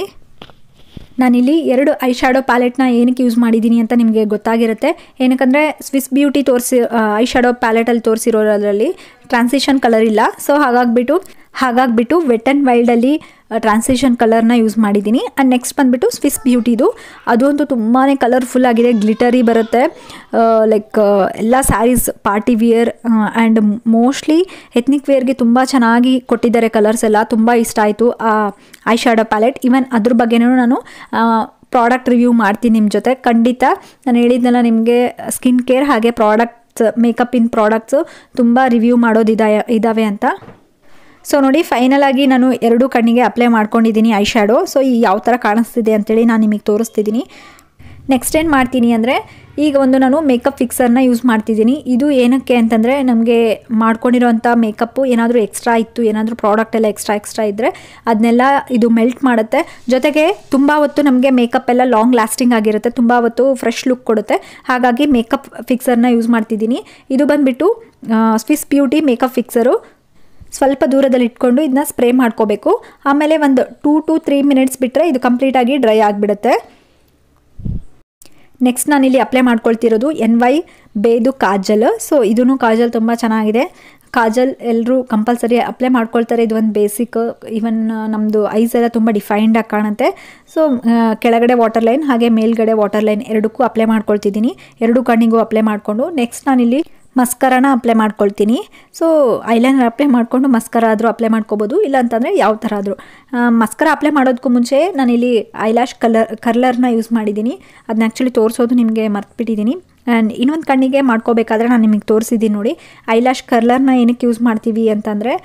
ನಾನಿಲ್ಲಿ ಎರಡು ಐ ಶ್ಯಾಡೋ ಪ್ಯಾಲೆಟ್ನ ಏನಕ್ಕೆ ಯೂಸ್ ಮಾಡಿದ್ದೀನಿ ಅಂತ ನಿಮಗೆ ಗೊತ್ತಾಗಿರುತ್ತೆ ಏನಕ್ಕಂದರೆ ಸ್ವಿಸ್ ಬ್ಯೂಟಿ ತೋರಿಸಿ ಐ ಶ್ಯಾಡೋ ಪ್ಯಾಲೆಟಲ್ಲಿ ತೋರಿಸಿರೋದ್ರಲ್ಲಿ ಟ್ರಾನ್ಸಿಷನ್ ಕಲರ್ ಇಲ್ಲ ಸೊ ಹಾಗಾಗ್ಬಿಟ್ಟು ಹಾಗಾಗ್ಬಿಟ್ಟು ವೆಟ್ ಆ್ಯಂಡ್ ವೈಲ್ಡಲ್ಲಿ ಟ್ರಾನ್ಸಿಷನ್ ಕಲರ್ನ ಯೂಸ್ ಮಾಡಿದ್ದೀನಿ ಆ್ಯಂಡ್ ನೆಕ್ಸ್ಟ್ ಬಂದುಬಿಟ್ಟು ಸ್ವಿಸ್ ಬ್ಯೂಟಿದು ಅದು ಅಂತೂ ತುಂಬಾ ಕಲರ್ಫುಲ್ ಆಗಿದೆ ಗ್ಲಿಟರಿ ಬರುತ್ತೆ ಲೈಕ್ ಎಲ್ಲ saris party wear and mostly ethnic ವೇರ್ಗೆ ತುಂಬ ಚೆನ್ನಾಗಿ ಕೊಟ್ಟಿದ್ದಾರೆ ಕಲರ್ಸ್ ಎಲ್ಲ ತುಂಬ ಇಷ್ಟ ಆಯಿತು ಐ ಶ್ಯಾಡೋ ಪ್ಯಾಲೆಟ್ ಈವನ್ ಅದ್ರ ಬಗ್ಗೆನೂ ನಾನು ಪ್ರಾಡಕ್ಟ್ ರಿವ್ಯೂ ಮಾಡ್ತೀನಿ ನಿಮ್ಮ ಜೊತೆ ಖಂಡಿತ ನಾನು ಹೇಳಿದ್ನಲ್ಲ ನಿಮಗೆ ಸ್ಕಿನ್ ಕೇರ್ ಹಾಗೆ ಪ್ರಾಡಕ್ಟ್ಸ್ ಮೇಕಪ್ಪಿನ ಪ್ರಾಡಕ್ಟ್ಸು ತುಂಬ ರಿವ್ಯೂ ಮಾಡೋದಿದೆ ಇದ್ದಾವೆ ಅಂತ ಸೊ ನೋಡಿ ಫೈನಲ್ ಆಗಿ ನಾನು ಎರಡು ಕಣ್ಣಿಗೆ ಅಪ್ಲೈ ಮಾಡ್ಕೊಂಡಿದ್ದೀನಿ ಐ ಶ್ಯಾಡೋ ಸೊ ಈ ಯಾವ ಥರ ಕಾಣಿಸ್ತಿದೆ ಅಂತೇಳಿ ನಾನು ನಿಮಗೆ ತೋರಿಸ್ತಿದ್ದೀನಿ ನೆಕ್ಸ್ಟ್ ಏನು ಮಾಡ್ತೀನಿ ಅಂದರೆ ಈಗ ಒಂದು ನಾನು ಮೇಕಪ್ ಫಿಕ್ಸರ್ನ ಯೂಸ್ ಮಾಡ್ತಿದ್ದೀನಿ ಇದು ಏನಕ್ಕೆ ಅಂತಂದರೆ ನಮಗೆ ಮಾಡ್ಕೊಂಡಿರೋಂಥ ಮೇಕಪ್ಪು ಏನಾದರೂ ಎಕ್ಸ್ಟ್ರಾ ಇತ್ತು ಏನಾದರೂ ಪ್ರಾಡಕ್ಟ್ ಎಲ್ಲ ಎಕ್ಸ್ಟ್ರಾ ಎಕ್ಸ್ಟ್ರಾ ಇದ್ದರೆ ಅದನ್ನೆಲ್ಲ ಇದು ಮೆಲ್ಟ್ ಮಾಡುತ್ತೆ ಜೊತೆಗೆ ತುಂಬ ಹೊತ್ತು ನಮಗೆ ಮೇಕಪ್ ಎಲ್ಲ ಲಾಂಗ್ ಲಾಸ್ಟಿಂಗ್ ಆಗಿರುತ್ತೆ ತುಂಬ ಹೊತ್ತು ಫ್ರೆಶ್ ಲುಕ್ ಕೊಡುತ್ತೆ ಹಾಗಾಗಿ ಮೇಕಪ್ ಫಿಕ್ಸರ್ನ ಯೂಸ್ ಮಾಡ್ತಿದ್ದೀನಿ ಇದು ಬಂದುಬಿಟ್ಟು ಸ್ವಿಸ್ ಬ್ಯೂಟಿ ಮೇಕಪ್ ಫಿಕ್ಸರು ಸ್ವಲ್ಪ ದೂರದಲ್ಲಿ ಇಟ್ಕೊಂಡು ಇದನ್ನ ಸ್ಪ್ರೇ ಮಾಡ್ಕೋಬೇಕು ಆಮೇಲೆ ಒಂದು ಟೂ ಟು ತ್ರೀ ಮಿನಿಟ್ಸ್ ಬಿಟ್ಟರೆ ಇದು ಕಂಪ್ಲೀಟಾಗಿ ಡ್ರೈ ಆಗಿಬಿಡುತ್ತೆ ನೆಕ್ಸ್ಟ್ ನಾನಿಲ್ಲಿ ಅಪ್ಲೈ ಮಾಡ್ಕೊಳ್ತಿರೋದು ಎನ್ ವೈ ಬೇದು ಕಾಜಲ್ ಸೊ ಇದೂ ಕಾಜಲ್ ತುಂಬ ಚೆನ್ನಾಗಿದೆ ಕಾಜಲ್ ಎಲ್ಲರೂ ಕಂಪಲ್ಸರಿ ಅಪ್ಲೈ ಮಾಡ್ಕೊಳ್ತಾರೆ ಇದು ಒಂದು ಬೇಸಿಕ್ ಈವನ್ ನಮ್ಮದು ಐಸ್ ಎಲ್ಲ ತುಂಬ ಡಿಫೈನ್ಡಾಗಿ ಕಾಣುತ್ತೆ ಸೊ ಕೆಳಗಡೆ ವಾಟರ್ ಲೈನ್ ಹಾಗೆ ಮೇಲ್ಗಡೆ ವಾಟರ್ ಲೈನ್ ಎರಡಕ್ಕೂ ಅಪ್ಲೈ ಮಾಡ್ಕೊಳ್ತಿದ್ದೀನಿ ಎರಡು ಕಣ್ಣಿಗೂ ಅಪ್ಲೈ ಮಾಡಿಕೊಂಡು ನೆಕ್ಸ್ಟ್ ನಾನಿಲ್ಲಿ ಮಸ್ಕರಾನ ಅಪ್ಲೈ ಮಾಡ್ಕೊಳ್ತೀನಿ ಸೊ ಐಲೈನರ್ ಅಪ್ಲೈ ಮಾಡಿಕೊಂಡು ಮಸ್ಕರ ಆದರೂ ಅಪ್ಲೈ ಮಾಡ್ಕೋಬೋದು ಇಲ್ಲ ಅಂತಂದರೆ ಯಾವ ಥರ ಆದರೂ ಮಸ್ಕರ ಅಪ್ಲೈ ಮಾಡೋದಕ್ಕೂ ಮುಂಚೆ ನಾನಿಲ್ಲಿ ಐಲ್ಯಾಶ್ ಕಲರ್ ಕರ್ಲರ್ನ ಯೂಸ್ ಮಾಡಿದ್ದೀನಿ ಅದನ್ನ ಆ್ಯಕ್ಚುಲಿ ತೋರಿಸೋದು ನಿಮಗೆ ಮರ್ತ್ಬಿಟ್ಟಿದ್ದೀನಿ ಆ್ಯಂಡ್ ಇನ್ನೊಂದು ಕಣ್ಣಿಗೆ ಮಾಡ್ಕೋಬೇಕಾದ್ರೆ ನಾನು ನಿಮಗೆ ತೋರಿಸಿದ್ದೀನಿ ನೋಡಿ ಐಲ್ಯಾಶ್ ಕರ್ಲರ್ನ ಏನಕ್ಕೆ ಯೂಸ್ ಮಾಡ್ತೀವಿ ಅಂತಂದರೆ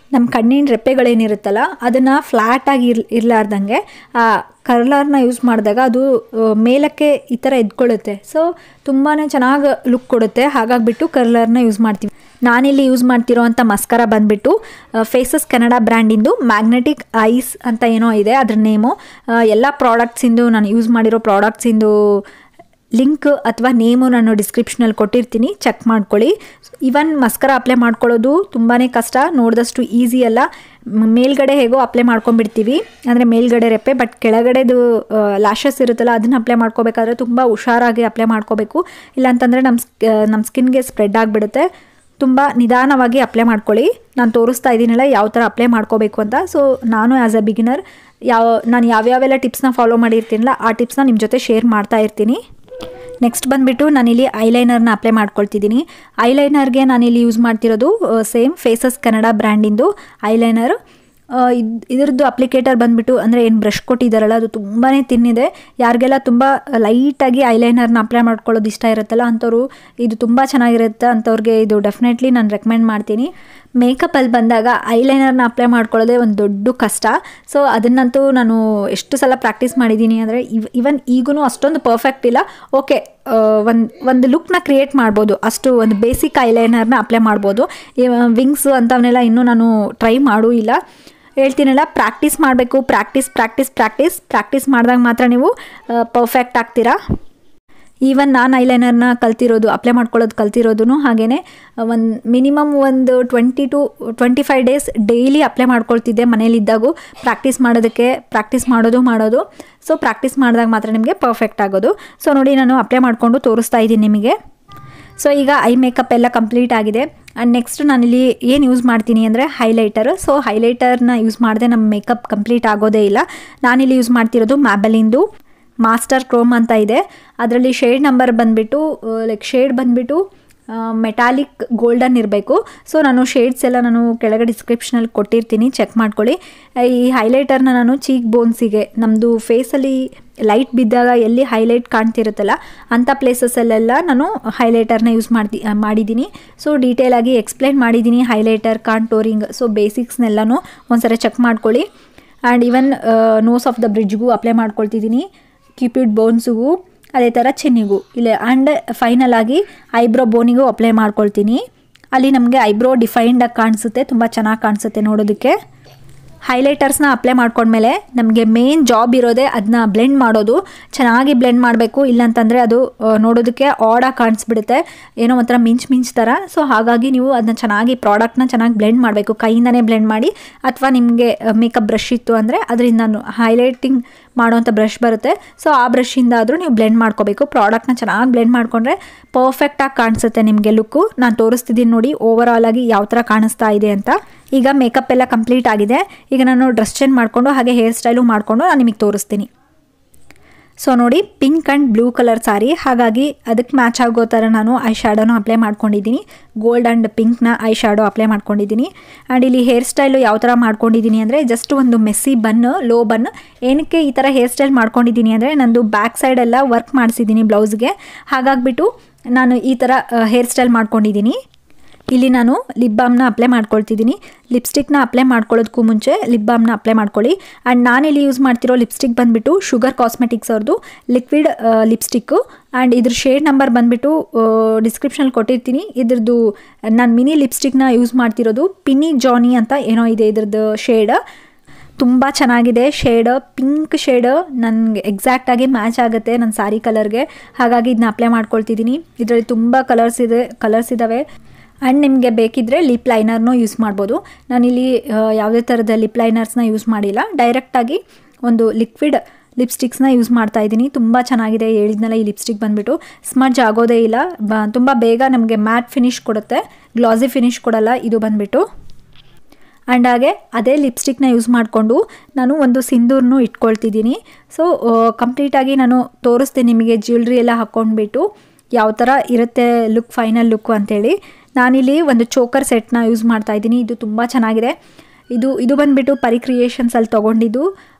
ನಮ್ಮ ಕಣ್ಣಿನ ರೆಪ್ಪೆಗಳೇನಿರುತ್ತಲ್ಲ ಅದನ್ನು ಫ್ಲ್ಯಾಟಾಗಿ ಇರ್ ಇರಲಾರ್ದಂಗೆ ಆ ಕರ್ಲರ್ನ ಯೂಸ್ ಮಾಡಿದಾಗ ಅದು ಆ, ಮೇಲಕ್ಕೆ ಈ ಥರ ಎದ್ಕೊಳ್ಳುತ್ತೆ ಸೊ ತುಂಬಾ ಚೆನ್ನಾಗಿ ಲುಕ್ ಕೊಡುತ್ತೆ ಹಾಗಾಗಿಬಿಟ್ಟು ಕರ್ಲರ್ನ ಯೂಸ್ ಮಾಡ್ತೀವಿ ನಾನಿಲ್ಲಿ ಯೂಸ್ ಮಾಡ್ತಿರೋ ಅಂಥ ಮಸ್ಕರ ಬಂದುಬಿಟ್ಟು ಫೇಸಸ್ ಕನ್ನಡ ಬ್ರ್ಯಾಂಡಿಂದು ಮ್ಯಾಗ್ನೆಟಿಕ್ ಐಸ್ ಅಂತ ಏನೋ ಇದೆ ಅದ್ರ ನೇಮು ಎಲ್ಲ ಪ್ರಾಡಕ್ಟ್ಸಿಂದು ನಾನು ಯೂಸ್ ಮಾಡಿರೋ ಪ್ರಾಡಕ್ಟ್ಸಿಂದು ಲಿಂಕ್ ಅಥವಾ ನೇಮು ನಾನು ಡಿಸ್ಕ್ರಿಪ್ಷನಲ್ಲಿ ಕೊಟ್ಟಿರ್ತೀನಿ ಚೆಕ್ ಮಾಡ್ಕೊಳ್ಳಿ ಇವನ್ ಮಸ್ಕರ ಅಪ್ಲೈ ಮಾಡ್ಕೊಳ್ಳೋದು ತುಂಬಾ ಕಷ್ಟ ನೋಡಿದಷ್ಟು ಈಸಿ ಅಲ್ಲ ಮ್- ಮೇಲ್ಗಡೆ ಹೇಗೋ ಅಪ್ಲೈ ಮಾಡ್ಕೊಂಡ್ಬಿಡ್ತೀವಿ ಅಂದರೆ ಮೇಲ್ಗಡೆ ರೆಪ್ಪೆ ಬಟ್ ಕೆಳಗಡೆದು ಲ್ಯಾಶಸ್ ಇರುತ್ತಲ್ಲ ಅದನ್ನು ಅಪ್ಲೈ ಮಾಡ್ಕೋಬೇಕಾದ್ರೆ ತುಂಬ ಹುಷಾರಾಗಿ ಅಪ್ಲೈ ಮಾಡ್ಕೋಬೇಕು ಇಲ್ಲಾಂತಂದರೆ ನಮ್ಮ ನಮ್ಮ ಸ್ಕಿನ್ಗೆ ಸ್ಪ್ರೆಡ್ ಆಗಿಬಿಡುತ್ತೆ ತುಂಬ ನಿಧಾನವಾಗಿ ಅಪ್ಲೈ ಮಾಡ್ಕೊಳ್ಳಿ ನಾನು ತೋರಿಸ್ತಾ ಇದ್ದೀನಲ್ಲ ಯಾವ ಥರ ಅಪ್ಲೈ ಮಾಡ್ಕೋಬೇಕು ಅಂತ ಸೊ ನಾನು ಆ್ಯಸ್ ಅ ಬಿಗಿನರ್ ಯಾವ ನಾನು ಯಾವ್ಯಾವೆಲ್ಲ ಟಿಪ್ಸ್ನ ಫಾಲೋ ಮಾಡಿರ್ತೀನಲ್ಲ ಆ ಟಿಪ್ಸ್ನ ನಿಮ್ಮ ಜೊತೆ ಶೇರ್ ಮಾಡ್ತಾ ಇರ್ತೀನಿ ನೆಕ್ಸ್ಟ್ ಬಂದುಬಿಟ್ಟು ನಾನಿಲ್ಲಿ ಐಲೈನರ್ನ ಅಪ್ಲೈ ಮಾಡ್ಕೊಳ್ತಿದ್ದೀನಿ ಐಲೈನರ್ಗೆ ನಾನಿಲ್ಲಿ ಯೂಸ್ ಮಾಡ್ತಿರೋದು ಸೇಮ್ ಫೇಸಸ್ ಕನ್ನಡ ಬ್ರ್ಯಾಂಡಿಂದು ಐಲೈನರ್ ಇದು ಇದರದ್ದು ಅಪ್ಲಿಕೇಟರ್ ಬಂದುಬಿಟ್ಟು ಅಂದರೆ ಏನು ಬ್ರಷ್ ಕೊಟ್ಟಿದ್ದಾರಲ್ಲ ಅದು ತುಂಬಾ ತಿನ್ನಿದೆ ಯಾರಿಗೆಲ್ಲ ತುಂಬ ಲೈಟಾಗಿ ಐಲೈನರ್ನ ಅಪ್ಲೈ ಮಾಡ್ಕೊಳ್ಳೋದು ಇಷ್ಟ ಇರುತ್ತಲ್ಲ ಅಂಥವ್ರು ಇದು ತುಂಬ ಚೆನ್ನಾಗಿರುತ್ತೆ ಅಂಥವ್ರಿಗೆ ಇದು ಡೆಫಿನೆಟ್ಲಿ ನಾನು ರೆಕಮೆಂಡ್ ಮಾಡ್ತೀನಿ ಮೇಕಪ್ಪಲ್ಲಿ ಬಂದಾಗ ಐಲೈನರ್ನ ಅಪ್ಲೈ ಮಾಡ್ಕೊಳ್ಳೋದೇ ಒಂದು ದೊಡ್ಡ ಕಷ್ಟ ಸೊ ಅದನ್ನಂತೂ ನಾನು ಎಷ್ಟು ಸಲ ಪ್ರಾಕ್ಟೀಸ್ ಮಾಡಿದ್ದೀನಿ ಅಂದರೆ ಇವ್ ಇವನ್ ಈಗೂ ಅಷ್ಟೊಂದು ಪರ್ಫೆಕ್ಟ್ ಇಲ್ಲ ಓಕೆ ಒಂದು ಒಂದು ಲುಕ್ನ ಕ್ರಿಯೇಟ್ ಮಾಡ್ಬೋದು ಅಷ್ಟು ಒಂದು ಬೇಸಿಕ್ ಐಲೈನರ್ನ ಅಪ್ಲೈ ಮಾಡ್ಬೋದು ವಿಂಗ್ಸ್ ಅಂಥವನ್ನೆಲ್ಲ ಇನ್ನೂ ನಾನು ಟ್ರೈ ಮಾಡೂ ಇಲ್ಲ ಹೇಳ್ತೀನಲ್ಲ ಪ್ರಾಕ್ಟೀಸ್ ಮಾಡಬೇಕು ಪ್ರಾಕ್ಟೀಸ್ ಪ್ರಾಕ್ಟೀಸ್ ಪ್ರಾಕ್ಟೀಸ್ ಪ್ರಾಕ್ಟೀಸ್ ಮಾಡಿದಾಗ ಮಾತ್ರ ನೀವು ಪರ್ಫೆಕ್ಟ್ ಆಗ್ತೀರಾ ಈವನ್ ನಾನು ಐಲೈನರ್ನ ಕಲ್ತಿರೋದು ಅಪ್ಲೈ ಮಾಡ್ಕೊಳ್ಳೋದು ಕಲ್ತಿರೋದು ಹಾಗೆಯೇ ಒಂದು ಮಿನಿಮಮ್ ಒಂದು twenty to twenty five days daily apply ಮಾಡ್ಕೊಳ್ತಿದ್ದೆ ಮನೇಲಿದ್ದಾಗೂ ಪ್ರಾಕ್ಟೀಸ್ ಮಾಡೋದಕ್ಕೆ ಪ್ರಾಕ್ಟೀಸ್ ಮಾಡೋದು ಮಾಡೋದು ಸೊ ಪ್ರಾಕ್ಟೀಸ್ ಮಾಡಿದಾಗ ಮಾತ್ರ ನಿಮಗೆ ಪರ್ಫೆಕ್ಟ್ ಆಗೋದು ಸೊ ನೋಡಿ ನಾನು ಅಪ್ಲೈ ಮಾಡಿಕೊಂಡು ತೋರಿಸ್ತಾ ಇದ್ದೀನಿ ನಿಮಗೆ ಸೊ ಈಗ ಐ ಮೇಕಪ್ ಎಲ್ಲ ಕಂಪ್ಲೀಟ್ ಆಗಿದೆ ಆ್ಯಂಡ್ ನೆಕ್ಸ್ಟ್ ನಾನಿಲ್ಲಿ ಏನು ಯೂಸ್ ಮಾಡ್ತೀನಿ ಅಂದರೆ ಹೈಲೈಟರ್ ಸೊ ಹೈಲೈಟರ್ನ ಯೂಸ್ ಮಾಡಿದೆ ನಮ್ಮ ಮೇಕಪ್ ಕಂಪ್ಲೀಟ್ ಆಗೋದೇ ಇಲ್ಲ ನಾನಿಲ್ಲಿ ಯೂಸ್ ಮಾಡ್ತಿರೋದು ಮ್ಯಾಬಲಿಂದು ಮಾಸ್ಟರ್ ಕ್ರೋಮ್ ಅಂತ ಇದೆ ಅದರಲ್ಲಿ ಶೇಡ್ ನಂಬರ್ ಬಂದುಬಿಟ್ಟು ಲೈಕ್ ಶೇಡ್ ಬಂದುಬಿಟ್ಟು ಮೆಟಾಲಿಕ್ ಗೋಲ್ಡನ್ ಇರಬೇಕು ಸೊ ನಾನು ಶೇಡ್ಸ್ ಎಲ್ಲ ನಾನು ಕೆಳಗೆ ಡಿಸ್ಕ್ರಿಪ್ಷನಲ್ಲಿ ಕೊಟ್ಟಿರ್ತೀನಿ ಚೆಕ್ ಮಾಡ್ಕೊಳ್ಳಿ ಈ ಹೈಲೈಟರ್ನ ನಾನು ಚೀಕ್ ಬೋನ್ಸಿಗೆ ನಮ್ಮದು ಫೇಸಲ್ಲಿ ಲೈಟ್ ಬಿದ್ದಾಗ ಎಲ್ಲಿ ಹೈಲೈಟ್ ಕಾಣ್ತಿರುತ್ತಲ್ಲ ಅಂಥ ಪ್ಲೇಸಸ್ಸಲ್ಲೆಲ್ಲ ನಾನು ಹೈಲೈಟರ್ನ ಯೂಸ್ ಮಾಡ್ತಿ ಮಾಡಿದ್ದೀನಿ ಸೊ ಡೀಟೇಲಾಗಿ ಎಕ್ಸ್ಪ್ಲೈನ್ ಮಾಡಿದ್ದೀನಿ ಹೈಲೈಟರ್ ಕಾಂಟೋರಿಂಗ್ ಸೊ ಬೇಸಿಕ್ಸ್ನೆಲ್ಲನೂ ಒಂದ್ಸರಿ ಚೆಕ್ ಮಾಡ್ಕೊಳ್ಳಿ and even nose of the ಬ್ರಿಡ್ಜ್ಗೂ ಅಪ್ಲೈ ಮಾಡ್ಕೊಳ್ತಿದ್ದೀನಿ ಕ್ಯೂಪಿಡ್ ಬೋನ್ಸ್ಗೂ ಅದೇ ಥರ ಚೆನ್ನಿಗೂ ಇಲ್ಲ ಆ್ಯಂಡ್ ಫೈನಲ್ ಆಗಿ ಐಬ್ರೋ ಬೋನಿಗೂ ಅಪ್ಲೈ ಮಾಡ್ಕೊಳ್ತೀನಿ ಅಲ್ಲಿ ನಮಗೆ ಐಬ್ರೋ ಡಿಫೈನ್ಡಾಗಿ ಕಾಣಿಸುತ್ತೆ ತುಂಬ ಚೆನ್ನಾಗಿ ಕಾಣಿಸುತ್ತೆ ನೋಡೋದಕ್ಕೆ ಹೈಲೈಟರ್ಸ್ನ ಅಪ್ಲೈ ಮಾಡ್ಕೊಂಡ್ಮೇಲೆ ನಮಗೆ ಮೇನ್ ಜಾಬ್ ಇರೋದೇ ಅದನ್ನ ಬ್ಲೆಂಡ್ ಮಾಡೋದು ಚೆನ್ನಾಗಿ ಬ್ಲೆಂಡ್ ಮಾಡಬೇಕು ಇಲ್ಲಾಂತಂದರೆ ಅದು ಆ, ನೋಡೋದಕ್ಕೆ ಆಡಾಗಿ ಕಾಣಿಸ್ಬಿಡುತ್ತೆ ಏನೋ ಒಂಥರ ಮಿಂಚ್ ಮಿಂಚ್ ಥರ ಸೊ ಹಾಗಾಗಿ ನೀವು ಅದನ್ನ ಚೆನ್ನಾಗಿ ಪ್ರಾಡಕ್ಟ್ನ ಚೆನ್ನಾಗಿ ಬ್ಲೆಂಡ್ ಮಾಡಬೇಕು ಕೈಯಿಂದನೇ ಬ್ಲೆಂಡ್ ಮಾಡಿ ಅಥವಾ ನಿಮಗೆ ಮೇಕಪ್ ಬ್ರಷ್ ಇತ್ತು ಅಂದರೆ ಅದರಿಂದ ಹೈಲೈಟಿಂಗ್ ಮಾಡೋವಂಥ ಬ್ರಷ್ ಬರುತ್ತೆ ಸೊ ಆ ಬ್ರಷಿಂದ ಆದರೂ ನೀವು ಬ್ಲೆಂಡ್ ಮಾಡ್ಕೋಬೇಕು ಪ್ರಾಡಕ್ಟ್ನ ಚೆನ್ನಾಗಿ ಬ್ಲೆಂಡ್ ಮಾಡಿಕೊಂಡ್ರೆ ಪರ್ಫೆಕ್ಟಾಗಿ ಕಾಣಿಸುತ್ತೆ ನಿಮಗೆ ಲುಕ್ಕು ನಾನು ತೋರಿಸ್ತಿದ್ದೀನಿ ನೋಡಿ ಓವರ್ ಆಲ್ ಆಗಿ ಯಾವ ಥರ ಕಾಣಿಸ್ತಾ ಇದೆ ಅಂತ ಈಗ ಮೇಕಪ್ ಎಲ್ಲ ಕಂಪ್ಲೀಟ್ ಆಗಿದೆ ಈಗ ನಾನು ಡ್ರೆಸ್ ಚೇಂಜ್ ಮಾಡಿಕೊಂಡು ಹಾಗೆ ಹೇರ್ ಸ್ಟೈಲು ಮಾಡಿಕೊಂಡು ನಾನು ನಿಮಗೆ ತೋರಿಸ್ತೀನಿ ಸೊ ನೋಡಿ pink and blue colour sari ಹಾಗಾಗಿ ಅದಕ್ಕೆ ಮ್ಯಾಚ್ ಆಗೋ ಥರ ನಾನು ಐ ಶ್ಯಾಡೋನು ಅಪ್ಲೈ ಮಾಡ್ಕೊಂಡಿದ್ದೀನಿ ಗೋಲ್ಡ್ ಆ್ಯಂಡ್ ಪಿಂಕ್ನ ಐ ಶ್ಯಾಡೋ ಅಪ್ಲೈ ಮಾಡ್ಕೊಂಡಿದ್ದೀನಿ ಆ್ಯಂಡ್ ಇಲ್ಲಿ ಹೇರ್ ಸ್ಟೈಲು ಯಾವ ಥರ ಮಾಡ್ಕೊಂಡಿದ್ದೀನಿ ಅಂದರೆ ಜಸ್ಟ್ ಒಂದು ಮೆಸ್ಸಿ ಬನ್ ಲೋ ಬನ್ ಏನಕ್ಕೆ ಈ ಥರ ಹೇರ್ ಸ್ಟೈಲ್ ಮಾಡ್ಕೊಂಡಿದ್ದೀನಿ ಅಂದರೆ ನಂದು ಬ್ಯಾಕ್ ಸೈಡ್ ಎಲ್ಲ ವರ್ಕ್ ಮಾಡಿಸಿದ್ದೀನಿ ಬ್ಲೌಸ್ಗೆ ಹಾಗಾಗಿಬಿಟ್ಟು ನಾನು ಈ ಥರ ಹೇರ್ ಸ್ಟೈಲ್ ಮಾಡ್ಕೊಂಡಿದ್ದೀನಿ ಇಲ್ಲಿ ನಾನು ಲಿಪ್ ಬಾಮ್ನ ಅಪ್ಲೈ ಮಾಡ್ಕೊಳ್ತಿದ್ದೀನಿ ಲಿಪ್ಸ್ಟಿಕ್ನ ಅಪ್ಲೈ ಮಾಡ್ಕೊಳ್ಳೋದಕ್ಕೂ ಮುಂಚೆ ಲಿಪ್ ಬಾಮ್ನ ಅಪ್ಲೈ ಮಾಡ್ಕೊಳ್ಳಿ ಆ್ಯಂಡ್ ನಾನಿಲ್ಲಿ ಯೂಸ್ ಮಾಡ್ತಿರೋ ಲಿಪ್ಸ್ಟಿಕ್ ಬಂದುಬಿಟ್ಟು ಶುಗರ್ ಕಾಸ್ಮೆಟಿಕ್ಸ್ ಅವ್ರದ್ದು ಲಿಕ್ವಿಡ್ ಲಿಪ್ಸ್ಟಿಕ್ಕು ಆ್ಯಂಡ್ ಇದ್ರ ಶೇಡ್ ನಂಬರ್ ಬಂದುಬಿಟ್ಟು ಡಿಸ್ಕ್ರಿಪ್ಷನಲ್ಲಿ ಕೊಟ್ಟಿರ್ತೀನಿ ಇದ್ರದ್ದು ನಾನು ಮಿನಿ ಲಿಪ್ಸ್ಟಿಕ್ನ ಯೂಸ್ ಮಾಡ್ತಿರೋದು ಪಿನ್ನಿ ಜಾನಿ ಅಂತ ಏನೋ ಇದೆ ಇದ್ರದ್ದು ಶೇಡ್ ತುಂಬ ಚೆನ್ನಾಗಿದೆ ಶೇಡ್ ಪಿಂಕ್ ಶೇಡ್ ನನಗೆ ಎಕ್ಸಾಕ್ಟಾಗಿ ಮ್ಯಾಚ್ ಆಗುತ್ತೆ ನನ್ನ ಸ್ಯಾರಿ ಕಲರ್ಗೆ ಹಾಗಾಗಿ ಇದನ್ನ ಅಪ್ಲೈ ಮಾಡ್ಕೊಳ್ತಿದ್ದೀನಿ ಇದರಲ್ಲಿ ತುಂಬ ಕಲರ್ಸ್ ಇದೆ ಕಲರ್ಸ್ ಇದ್ದಾವೆ ಆ್ಯಂಡ್ ನಿಮಗೆ ಬೇಕಿದ್ದರೆ ಲಿಪ್ ಲೈನರ್ನೂ ಯೂಸ್ ಮಾಡ್ಬೋದು ನಾನಿಲ್ಲಿ ಆ, ಯಾವುದೇ ಥರದ ಲಿಪ್ ಲೈನರ್ಸ್ನ ಯೂಸ್ ಮಾಡಿಲ್ಲ ಡೈರೆಕ್ಟಾಗಿ ಒಂದು ಲಿಕ್ವಿಡ್ ಲಿಪ್ಸ್ಟಿಕ್ಸ್ನ ಯೂಸ್ ಮಾಡ್ತಾ ಇದ್ದೀನಿ ತುಂಬ ಚೆನ್ನಾಗಿದೆ ಹೇಳಿದ್ನಲ್ಲ ಈ ಲಿಪ್ಸ್ಟಿಕ್ ಬಂದುಬಿಟ್ಟು ಸ್ಮಜ್ ಆಗೋದೇ ಇಲ್ಲ ಬ ತುಂಬ ಬೇಗ ನಮಗೆ ಮ್ಯಾಟ್ ಫಿನಿಶ್ ಕೊಡುತ್ತೆ ಗ್ಲಾಸಿ ಫಿನಿಶ್ ಕೊಡಲ್ಲ ಇದು ಬಂದುಬಿಟ್ಟು ಆ್ಯಂಡ್ ಹಾಗೆ ಅದೇ ಲಿಪ್ಸ್ಟಿಕ್ನ ಯೂಸ್ ಮಾಡಿಕೊಂಡು ನಾನು ಒಂದು ಸಿಂಧೂರ್ನು ಇಟ್ಕೊಳ್ತಿದ್ದೀನಿ ಸೊ ಕಂಪ್ಲೀಟಾಗಿ ನಾನು ತೋರಿಸ್ತೀನಿ ನಿಮಗೆ ಜ್ಯುವೆಲ್ರಿ ಎಲ್ಲ ಹಾಕ್ಕೊಂಡ್ಬಿಟ್ಟು ಯಾವ ಥರ ಇರುತ್ತೆ ಲುಕ್ ಫೈನಲ್ ಲುಕ್ಕು ಅಂತೇಳಿ ನಾನಿಲ್ಲಿ ಒಂದು ಚೋಕರ್ ಸೆಟ್ನ ಯೂಸ್ ಮಾಡ್ತಾ ಇದ್ದೀನಿ ಇದು ತುಂಬ ಚೆನ್ನಾಗಿದೆ ಇದು ಇದು ಬಂದುಬಿಟ್ಟು ಪರಿ ಕ್ರಿಯೇಷನ್ಸಲ್ಲಿ ತೊಗೊಂಡಿದ್ದು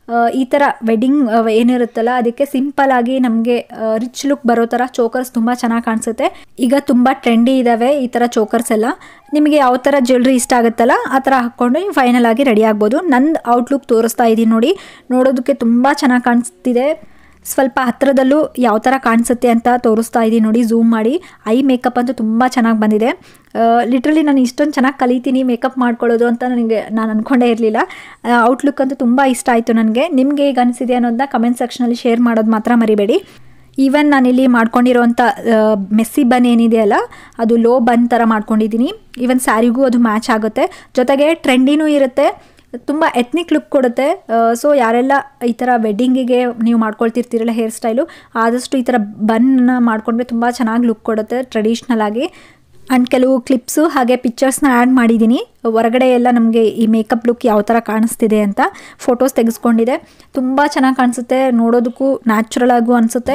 ಈ ಥರ ವೆಡ್ಡಿಂಗ್ ಏನಿರುತ್ತಲ್ಲ ಅದಕ್ಕೆ ಸಿಂಪಲ್ ಆಗಿ ನಮಗೆ ರಿಚ್ ಲುಕ್ ಬರೋ ಥರ ಚೋಕರ್ಸ್ ತುಂಬ ಚೆನ್ನಾಗಿ ಕಾಣಿಸುತ್ತೆ ಈಗ ತುಂಬ ಟ್ರೆಂಡಿ ಇದ್ದಾವೆ ಈ ಥರ ಚೋಕರ್ಸ್ ಎಲ್ಲ ನಿಮಗೆ ಯಾವ ಥರ ಜ್ಯುವೆಲ್ರಿ ಇಷ್ಟ ಆಗುತ್ತಲ್ಲ ಆ ಥರ ಹಾಕ್ಕೊಂಡು ನೀವು ಫೈನಲ್ ಆಗಿ ರೆಡಿ ಆಗ್ಬೋದು ನಂದು ಔಟ್ಲುಕ್ ತೋರಿಸ್ತಾ ಇದ್ದೀನಿ ನೋಡಿ ನೋಡೋದಕ್ಕೆ ತುಂಬ ಚೆನ್ನಾಗಿ ಕಾಣಿಸ್ತಿದೆ ಸ್ವಲ್ಪ ಹತ್ತಿರದಲ್ಲೂ ಯಾವ ಥರ ಕಾಣಿಸುತ್ತೆ ಅಂತ ತೋರಿಸ್ತಾ ಇದ್ದೀನಿ ನೋಡಿ ಝೂಮ್ ಮಾಡಿ ಐ ಮೇಕಪ್ ಅಂತೂ ತುಂಬ ಚೆನ್ನಾಗಿ ಬಂದಿದೆ ಲಿಟ್ರಲಿ ನಾನು ಇಷ್ಟೊಂದು ಚೆನ್ನಾಗಿ ಕಲಿತೀನಿ ಮೇಕಪ್ ಮಾಡ್ಕೊಳ್ಳೋದು ಅಂತ ನನಗೆ ನಾನು ಅಂದ್ಕೊಂಡೇ ಇರಲಿಲ್ಲ ಔಟ್ಲುಕ್ ಅಂತೂ ತುಂಬ ಇಷ್ಟ ಆಯಿತು ನನಗೆ ನಿಮಗೆ ಈಗ ಅನಿಸಿದೆ ಅನ್ನೋದನ್ನ ಕಮೆಂಟ್ ಸೆಕ್ಷನಲ್ಲಿ ಶೇರ್ ಮಾಡೋದು ಮಾತ್ರ ಮರಿಬೇಡಿ ಈವನ್ ನಾನಿಲ್ಲಿ ಮಾಡ್ಕೊಂಡಿರೋಂಥ ಮೆಸ್ಸಿ ಬನ್ ಏನಿದೆಯಲ್ಲ ಅದು ಲೋ ಬನ್ ಥರ ಮಾಡ್ಕೊಂಡಿದ್ದೀನಿ ಈವನ್ ಸ್ಯಾರಿಗೂ ಅದು ಮ್ಯಾಚ್ ಆಗುತ್ತೆ ಜೊತೆಗೆ ಟ್ರೆಂಡಿನೂ ಇರುತ್ತೆ ತುಂಬ ಎತ್ನಿಕ್ ಲುಕ್ ಕೊಡುತ್ತೆ ಸೊ ಯಾರೆಲ್ಲ ಈ ಥರ ವೆಡ್ಡಿಂಗಿಗೆ ನೀವು ಮಾಡ್ಕೊಳ್ತಿರ್ತೀರಲ್ಲ ಹೇರ್ ಸ್ಟೈಲು ಆದಷ್ಟು ಈ ಥರ ಬನ್ನ ಮಾಡಿಕೊಂಡ್ರೆ ತುಂಬ ಚೆನ್ನಾಗಿ ಲುಕ್ ಕೊಡುತ್ತೆ ಟ್ರೆಡಿಷ್ನಲ್ ಆಗಿ ಆ್ಯಂಡ್ ಕೆಲವು ಕ್ಲಿಪ್ಸು ಹಾಗೆ ಪಿಕ್ಚರ್ಸ್ನ ಆ್ಯಡ್ ಮಾಡಿದ್ದೀನಿ ಹೊರಗಡೆ ಎಲ್ಲ ನಮಗೆ ಈ ಮೇಕಪ್ ಲುಕ್ ಯಾವ ಥರ ಕಾಣಿಸ್ತಿದೆ ಅಂತ ಫೋಟೋಸ್ ತೆಗೆಸ್ಕೊಂಡಿದೆ ತುಂಬ ಚೆನ್ನಾಗಿ ಕಾಣಿಸುತ್ತೆ ನೋಡೋದಕ್ಕೂ ನ್ಯಾಚುರಲ್ ಆಗು ಅನಿಸುತ್ತೆ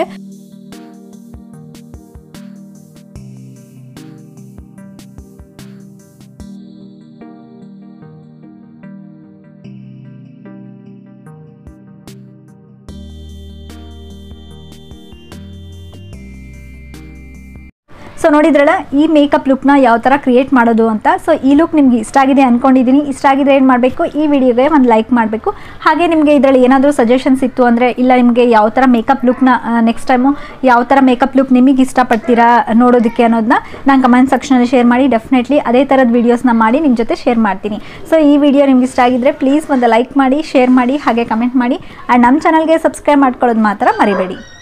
ಸೊ ನೋಡಿದ್ರಲ್ಲ ಈ ಮೇಕಪ್ ಲುಕ್ನ ಯಾವ ಥರ ಕ್ರಿಯೇಟ್ ಮಾಡೋದು ಅಂತ ಸೊ ಈ ಲುಕ್ ನಿಮ್ಗೆ ಇಷ್ಟ ಆಗಿದೆ ಅಂದ್ಕೊಂಡಿದ್ದೀನಿ ಇಷ್ಟ ಆಗಿದ್ರೆ ಏನು ಮಾಡಬೇಕು ಈ ವಿಡಿಯೋಗೆ ಒಂದು ಲೈಕ್ ಮಾಡಬೇಕು ಹಾಗೆ ನಿಮಗೆ ಇದರಲ್ಲಿ ಏನಾದರೂ ಸಜೆಷನ್ಸ್ ಇತ್ತು ಅಂದರೆ ಇಲ್ಲ ನಿಮಗೆ ಯಾವ ಥರ ಮೇಕಪ್ ಲುಕ್ನ ನೆಕ್ಸ್ಟ್ ಟೈಮು ಯಾವ ಥರ ಮೇಕಪ್ ಲುಕ್ ನಿಮಗೆ ಇಷ್ಟಪಡ್ತೀರಾ ನೋಡೋದಕ್ಕೆ ಅನ್ನೋದನ್ನ ನಾನು ಕಮೆಂಟ್ ಸೆಕ್ಷನಲ್ಲಿ ಶೇರ್ ಮಾಡಿ ಡೆಫಿನೆಟ್ಲಿ ಅದೇ ಥರದ ವೀಡಿಯೋಸ್ನ ಮಾಡಿ ನಿಮ್ಮ ಜೊತೆ ಶೇರ್ ಮಾಡ್ತೀನಿ ಸೊ ಈ ವಿಡಿಯೋ ನಿಮ್ಗೆ ಇಷ್ಟ ಆಗಿದ್ರೆ ಪ್ಲೀಸ್ ಒಂದು ಲೈಕ್ ಮಾಡಿ ಶೇರ್ ಮಾಡಿ ಹಾಗೆ ಕಮೆಂಟ್ ಮಾಡಿ ಆ್ಯಂಡ್ ನಮ್ಮ ಚಾನಲ್ಗೆ ಸಬ್ಸ್ಕ್ರೈಬ್ ಮಾಡ್ಕೊಳ್ಳೋದು ಮಾತ್ರ ಮರಿಬೇಡಿ